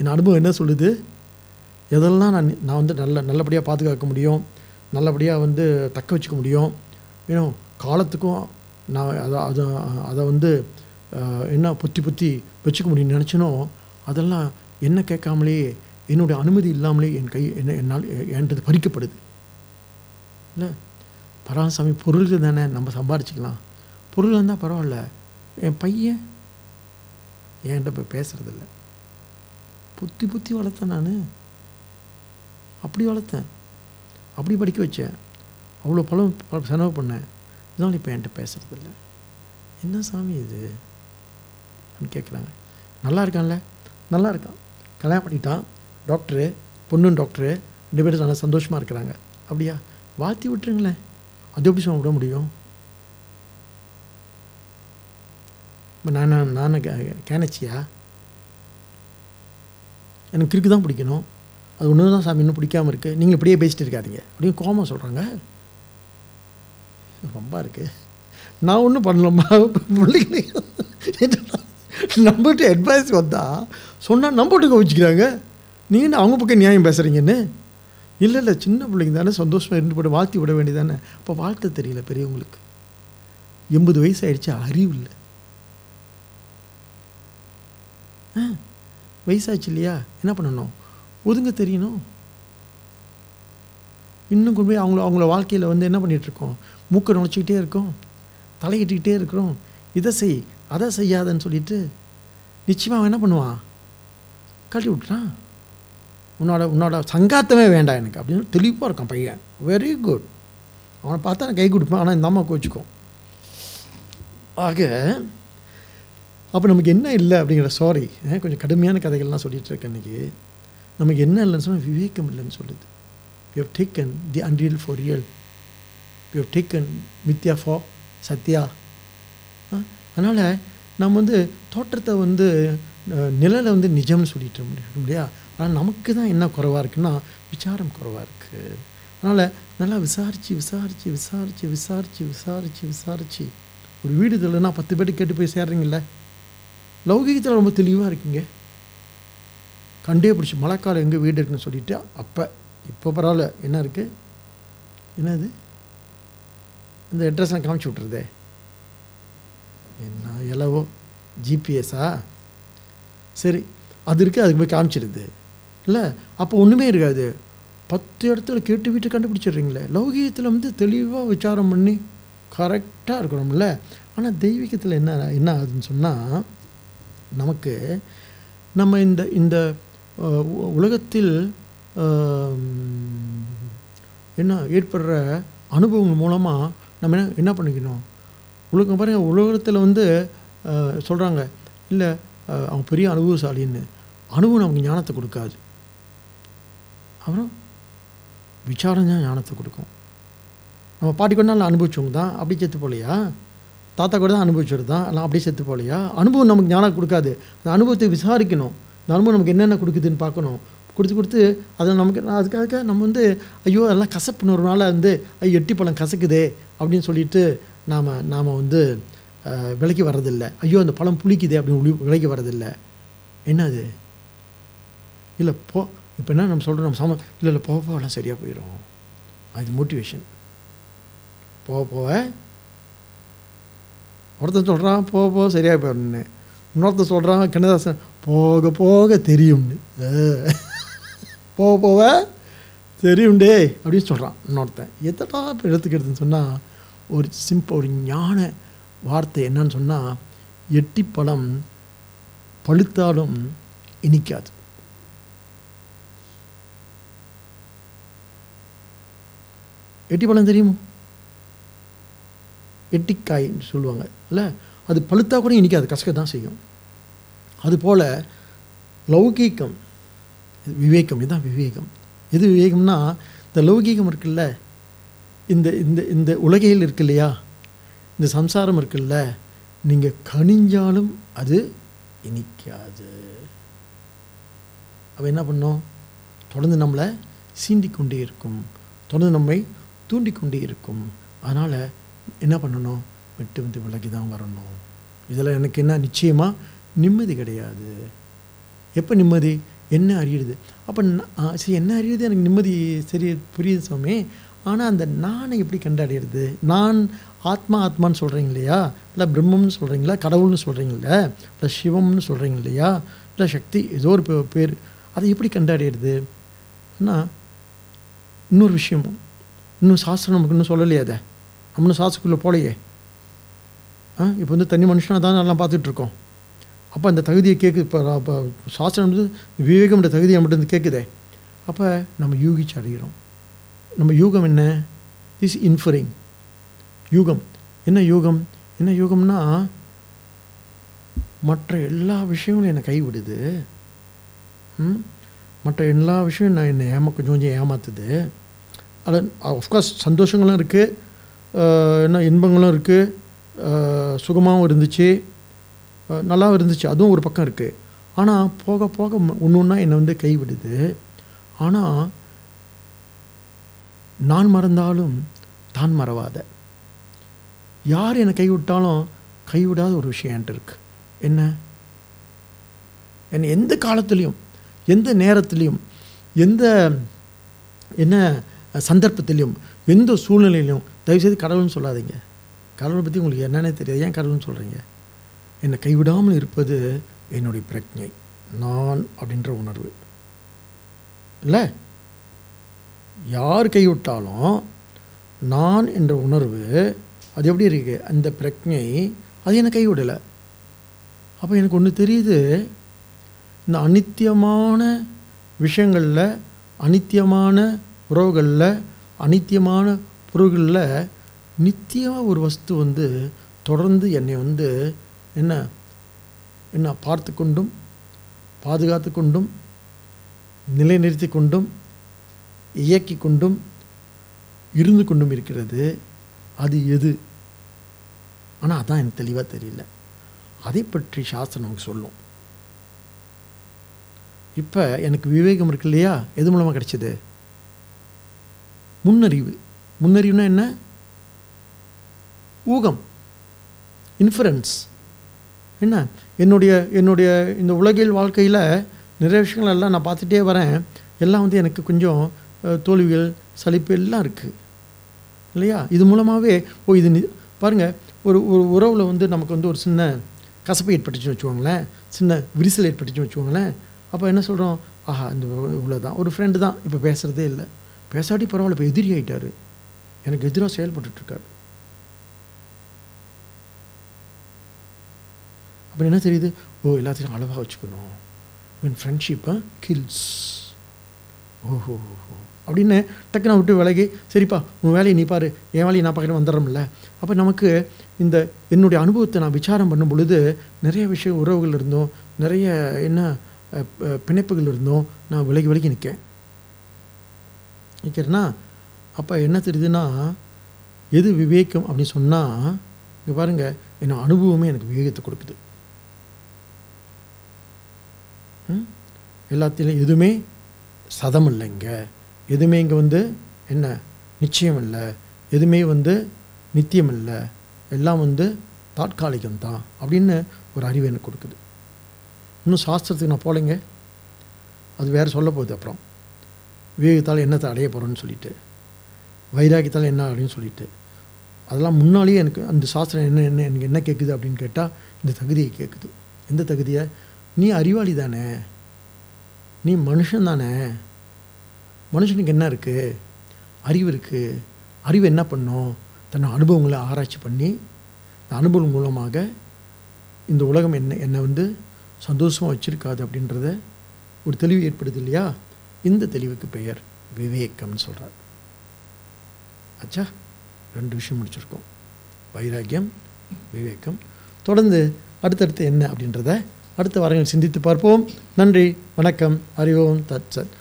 Speaker 1: என் அனுபவம் என்ன சொல்லுது எதெல்லாம் நான் நான் வந்து நல்ல நல்லபடியாக பாதுகாக்க முடியும் நல்லபடியாக வந்து தக்க வச்சுக்க முடியும் ஏன்னோ காலத்துக்கும் நான் அதை அதை அதை வந்து அஹ், என்ன புத்தி புத்தி வச்சுக்க முடியும்னு நினச்சினோ அதெல்லாம் என்ன கேட்காமலே என்னுடைய அனுமதி இல்லாமலே என் கை என்ன என்னால் என்கிட்ட பறிக்கப்படுது இல்லை பரவாசாமி பொருள் தானே நம்ம சம்பாரிச்சுக்கலாம் பொருள் இருந்தால் பரவாயில்ல என் பையன் என்கிட்ட போய் பேசுறதில்ல புத்தி புத்தி வளர்த்தேன் நான் அப்படி வளர்த்தேன் அப்படி படிக்க வச்சேன் அவ்வளோ பலம் ப- செலவு பண்ணேன் இதனால் இப்போ என்கிட்ட பேசுறதில்ல என்ன சாமி இது அப்படின்னு கேட்குறாங்க நல்லா இருக்கான்ல நல்லா இருக்கான் கல்யாணம் பண்ணிட்டான் டாக்டரு பொண்ணும் டாக்டரு ரெண்டு பேரும் நல்லா சந்தோஷமாக இருக்கிறாங்க அப்படியா வாழ்த்தி விட்டுருங்களேன் அது எப்படி சொல்ல விட முடியும் இப்போ நான் நான் நான் கேனச்சியா எனக்கு கிறுக்கு தான் பிடிக்கணும் அது ஒன்று தான் சாமி இன்னும் பிடிக்காம இருக்குது நீங்கள் இப்படியே பேசிட்டு இருக்காதீங்க அப்படின்னு கோமா சொல்கிறாங்க ரொம்ப இருக்கு நான் ஒன்றும் பண்ணலம்மா பிள்ளைங்க நம்மகிட்ட அட்வைஸ் வந்தால் சொன்னால் நம்மகிட்ட கவனிச்சிக்கிறாங்க நீங்கள் என்ன அவங்க பக்கம் நியாயம் பேசுகிறீங்கன்னு இல்லை இல்லை சின்ன பிள்ளைங்க தானே சந்தோஷமாக இருந்து போட்டு வாழ்த்தி விட வேண்டியதானே அப்போ வாழ்த்த தெரியல பெரியவங்களுக்கு எண்பது வயசு ஆயிடுச்சு அறிவு இல்லை ஆ வயசாச்சு இல்லையா என்ன பண்ணணும் ஒதுங்க தெரியணும் இன்னும் கொண்டு போய் அவங்கள அவங்கள வாழ்க்கையில் வந்து என்ன பண்ணிட்டு இருக்கோம் மூக்கை நுழைச்சிக்கிட்டே இருக்கோம் தலையிட்டுக்கிட்டே இருக்கிறோம் இதை செய் அதை செய்யாதன்னு சொல்லிட்டு நிச்சயமாக அவன் என்ன பண்ணுவான் கழட்டி விட்டுறான் உன்னோட உன்னோட சங்காத்தமே வேண்டாம் எனக்கு அப்படின்னு தெளிவாக இருக்கான் பையன் வெரி குட் அவனை பார்த்தா நான் கை கொடுப்பேன் ஆனால் இந்த அம்மா கோச்சிக்கும் ஆக அப்போ நமக்கு என்ன இல்லை அப்படிங்கிற சாரி கொஞ்சம் கடுமையான கதைகள்லாம் சொல்லிட்டு இருக்கேன் இன்னைக்கு நமக்கு என்ன இல்லைன்னு சொன்னால் விவேகம் இல்லைன்னு சொல்லுது we have taken the unreal for real we have taken மித்யா ஃபார் சத்யா அதனால் நம்ம வந்து தோற்றத்தை வந்து அஹ், நிழலை வந்து நிஜம்னு சொல்லிட்டு முடியும் இல்லையா ஆனால் நமக்கு தான் என்ன குறைவாக இருக்குன்னா விசாரம் குறைவாக இருக்குது அதனால் நல்லா விசாரித்து விசாரித்து விசாரித்து விசாரித்து விசாரித்து விசாரித்து ஒரு வீடு இல்லைன்னா பத்து பேர் கேட்டு போய் சேர்றீங்கல்ல லௌகிகத்தில் ரொம்ப தெளிவாக இருக்குங்க கண்டே பிடிச்சி மழைக்காலம் எங்கே வீடு இருக்குன்னு சொல்லிட்டு அப்போ இப்போ பரவாயில்ல என்ன இருக்குது என்னது இந்த அட்ரஸ்லாம் காமிச்சு விட்ருதே என்ன எலவோ ஜிபிஎஸ்ஸா சரி அது இருக்குது அதுக்கு போய் காமிச்சிடுது இல்லை அப்போ ஒன்றுமே இருக்காது பத்து இடத்துல கேட்டு வீட்டை கண்டுபிடிச்சிடுறீங்களே லௌகீகத்தில் வந்து தெளிவாக விசாரம் பண்ணி கரெக்டாக இருக்கணும்ல ஆனால் தெய்வீகத்தில் என்ன என்ன ஆகுதுன்னு சொன்னால் நமக்கு நம்ம இந்த இந்த அஹ், உ- உலகத்தில் ஆம், என்ன ஏற்படுற அனுபவங்கள் மூலமாக நம்ம என்ன என்ன பண்ணிக்கணும் உலகம் பாருங்கள் உலகத்தில் வந்து சொல்கிறாங்க இல்லை அவன் பெரிய அனுபவசாலின்னு அனுபவம் நமக்கு ஞானத்தை கொடுக்காது அப்புறம் விசாரம் தான் ஞானத்தை கொடுக்கும் நம்ம பாட்டி கூட நாள் அனுபவிச்சவங்க தான் அப்படி செத்து போகலையா தாத்தா கூட தான் அனுபவிச்சது தான் எல்லாம் அப்படியே செத்து போகலையா அனுபவம் நமக்கு ஞானம் கொடுக்காது அந்த அனுபவத்தை விசாரிக்கணும் இந்த அனுபவம் நமக்கு என்னென்ன கொடுக்குதுன்னு பார்க்கணும் கொடுத்து கொடுத்து அதை நமக்கு நான் அதுக்காக நம்ம வந்து ஐயோ அதெல்லாம் கசப்புணர்வுனால வந்து ஐயோ எட்டி பழம் கசக்குதே அப்படின்னு சொல்லிட்டு நாம் நாம் வந்து அஹ், விலைக்கு வர்றதில்லை ஐயோ அந்த பழம் புளிக்குதே அப்படின்னு உளி- விலைக்கு வர்றதில்லை என்னது இல்லை போ இப்போ என்ன நம்ம சொல்கிறோம் நம்ம சம இல்லை இல்லை போக போக எல்லாம் சரியாக போயிடும் அது மோட்டிவேஷன் போக போக ஒருத்தன் சொல்கிறான் போக போக சரியாக போயிடணுன்னு இன்னொருத்தன் சொல்கிறான் கண்ணதாசன் போக போக தெரியும்னு அஹ். போக போக தெரியும்டே அப்படின்னு சொல்கிறான் இன்னொருத்தன் எத்தடா இப்போ எடுத்துக்கிறதுன்னு சொன்னால் ஒரு சிம்பிள் ஒரு ஞான வார்த்தை என்னன்னு சொன்னால் எட்டி பழம் பழுத்தாலும் இனிக்காது எட்டி பழம் தெரியுமோ எட்டிக்காய்ன்னு சொல்லுவாங்க இல்லை அது பழுத்தா கூட இனிக்காது கசக்க தான் செய்யும் அதுபோல் லௌகீகம் இது விவேகம் இதுதான் விவேகம் எது விவேகம்னா இந்த லௌகீகம் இருக்குல்ல இந்த இந்த இந்த உலகையில் இருக்கு இல்லையா இந்த சம்சாரம் இருக்குல்ல நீங்கள் கனிஞ்சாலும் அது இனிக்காது அவ என்ன பண்ணும் தொடர்ந்து நம்மளை சீண்டிக் கொண்டே இருக்கும் தொடர்ந்து நம்மை தூண்டிக் கொண்டே இருக்கும் அதனால் என்ன பண்ணணும் விட்டு வந்து விலகி தான் வரணும் இதில் எனக்கு என்ன நிச்சயமாக நிம்மதி கிடையாது எப்போ நிம்மதி என்ன அறியுது அப்போ சரி என்ன அறியுது எனக்கு நிம்மதி சரி புரியுது சுவாமி ஆனால் அந்த நானை எப்படி கண்டடையிறது நான் ஆத்மா ஆத்மான்னு சொல்கிறீங்க இல்லையா இல்லை பிரம்மம்னு சொல்கிறீங்களா கடவுள்னு சொல்கிறீங்களா இல்லை சிவம்னு சொல்கிறீங்க இல்லையா இல்லை சக்தி ஏதோ ஒரு பே- பேர் அதை எப்படி கண்டடையிறது ஆனால் இன்னொரு விஷயமும் இன்னும் சாஸ்திரம் நமக்கு இன்னும் சொல்லலையே அதை நம்ம இன்னும் சாஸ்திரக்குள்ளே போலையே ஆ இப்போ வந்து தனி மனுஷனாக தான் எல்லாம் பார்த்துட்ருக்கோம் அப்போ அந்த தகுதியை கேட்கு இப்போ அப்போ சாஸ்திரம் வந்து விவேகம்ன்ற தகுதியை மட்டும் வந்து கேட்குதே அப்போ நம்ம யூகிச்சு அடைகிறோம் நம்ம யூகம் என்ன இஸ் இன்ஃபரிங் யூகம் என்ன யூகம் என்ன யூகம்னா மற்ற எல்லா விஷயங்களும் என்னை கைவிடுது ம்? மற்ற எல்லா விஷயம் நான் என்னை ஏமா கொஞ்சம் கொஞ்சம் ஏமாத்துது அது ஆஃப்கோர்ஸ் சந்தோஷங்களும் இருக்குது என்ன இன்பங்களும் இருக்குது சுகமாகவும் இருந்துச்சு அஹ், நல்லாவும் இருந்துச்சு அதுவும் ஒரு பக்கம் இருக்குது ஆனால் போக போக ஒன்று ஒன்றா என்னை வந்து கைவிடுது ஆனால் நான் மறந்தாலும் தான் மறவாத யார் என்னை கைவிட்டாலும் கைவிடாத ஒரு விஷயம் என்கிட்ட இருக்கு என்ன என்னை எந்த காலத்துலேயும் எந்த நேரத்துலேயும் எந்த என்ன சந்தர்ப்பத்திலையும் எந்த சூழ்நிலையிலையும் தயவுசெய்து கடவுள்னு சொல்லாதீங்க கடவுளை பற்றி உங்களுக்கு என்னன்னே தெரியாது ஏன் கடவுள்னு சொல்கிறீங்க என்னை கைவிடாமல் இருப்பது என்னுடைய பிரஜை நான் அப்படின்ற உணர்வு இல்லை யார் கைவிட்டாலும் நான் என்ற உணர்வு அது எப்படி இருக்கு அந்த பிரஜை அது என்னை கைவிடலை அப்போ எனக்கு ஒன்று தெரியுது இந்த அனித்தியமான விஷயங்களில் அனித்தியமான உறவுகளில் அனித்தியமான பொருள்களில் நித்தியமாக ஒரு வஸ்து வந்து தொடர்ந்து என்னை வந்து என்ன என்ன பார்த்து கொண்டும் பாதுகாத்து கொண்டும் நிலைநிறுத்தி கொண்டும் இயக்கி கொண்டும் இருந்து கொண்டும் இருக்கிறது அது எது ஆனால் அதான் எனக்கு தெளிவாக தெரியல அதை பற்றி சாஸ்திரம் நமக்கு சொல்லும் இப்போ எனக்கு விவேகம் இருக்கு இல்லையா எது மூலமாக கிடைச்சது முன்னறிவு முன்னறிவுனா என்ன ஊகம் இன்ஃபரன்ஸ் என்ன என்னுடைய என்னுடைய இந்த உலகில் வாழ்க்கையில் நிறைய விஷயங்கள் எல்லாம் நான் பார்த்துட்டே வரேன் எல்லாம் வந்து எனக்கு கொஞ்சம் அஹ், தோல்விகள் சலிப்பு எல்லாம் இருக்குது இல்லையா இது மூலமாகவே ஓ இது நி- பாருங்க ஒரு ஒரு உறவில் வந்து நமக்கு வந்து ஒரு சின்ன கசப்பு ஏற்பட்டுச்சுன்னு வச்சுக்கோங்களேன் சின்ன விரிசல் ஏற்பட்டுச்சுன்னு வச்சுக்கோங்களேன் அப்போ என்ன சொல்கிறோம் ஆஹா இந்த இவ்வளோ தான் ஒரு ஃப்ரெண்டு தான் இப்போ பேசுகிறதே இல்லை பேசாட்டி பரவாயில்ல இப்போ எதிரி ஆயிட்டாரு எனக்கு எதிராக செயல்பட்டுட்ருக்காரு அப்போ என்ன தெரியுது ஓ எல்லாத்தையும் அளவாக வச்சுக்கணும் மீன் ஃப்ரெண்ட்ஷிப்பை கில்ஸ் ஓஹோ அப்படின்னு டக்கு நான் விட்டு விலகி சரிப்பா உன் வேலையை நீ பாரு என் வேலையை நான் பார்க்குறேன் வந்துடுறோம்ல அப்போ நமக்கு இந்த என்னுடைய அனுபவத்தை நான் விசாரம் பண்ணும் பொழுது நிறைய விஷயம் உறவுகள் இருந்தோம் நிறைய என்ன அஹ், ப- பிணைப்புகள் இருந்தோம் நான் விலகி விலகி நிற்கேன் நிற்கிறேன்னா அப்போ என்ன தெரியுதுன்னா எது விவேகம் அப்படின்னு சொன்னால் இங்கே பாருங்கள் என்ன அனுபவமே எனக்கு விவேகத்தை கொடுக்குது ம்? எல்லாத்திலும் எதுவுமே சதம் இல்லைங்க எதுவுமே இங்கே வந்து என்ன நிச்சயம் இல்லை எதுவுமே வந்து நித்தியம் இல்லை எல்லாம் வந்து தாட்காலிகம் தான் அப்படின்னு ஒரு அறிவு எனக்கு கொடுக்குது இன்னும் சாஸ்திரத்துக்கு நான் போகலைங்க அது வேறு சொல்ல போகுது அப்புறம் விவேகத்தால் என்னத்தை அடைய போகிறோன்னு சொல்லிட்டு வைராகியத்தால் என்ன அப்படின்னு சொல்லிட்டு அதெல்லாம் முன்னாலேயே எனக்கு அந்த சாஸ்திரம் என்ன என்ன எனக்கு என்ன கேட்குது அப்படின்னு கேட்டால் இந்த தகுதியை கேட்குது எந்த தகுதியை நீ அறிவாளி தானே நீ மனுஷன் தானே மனுஷனுக்கு என்ன இருக்குது அறிவு இருக்குது அறிவு என்ன பண்ணும் தன் அனுபவங்களை ஆராய்ச்சி பண்ணி இந்த அனுபவம் மூலமாக இந்த உலகம் என்ன என்னை வந்து சந்தோஷமாக வச்சுருக்காது அப்படின்றத ஒரு தெளிவு ஏற்படுது இல்லையா இந்த தெளிவுக்கு பெயர் விவேகம்னு சொல்கிறார் ஆச்சா ரெண்டு விஷயம் முடிச்சிருக்கோம் வைராக்கியம் விவேகம் தொடர்ந்து அடுத்தடுத்து என்ன அப்படின்றத அடுத்த வாரங்கள் சிந்தித்து பார்ப்போம் நன்றி வணக்கம் அறிவோம் தத் சத்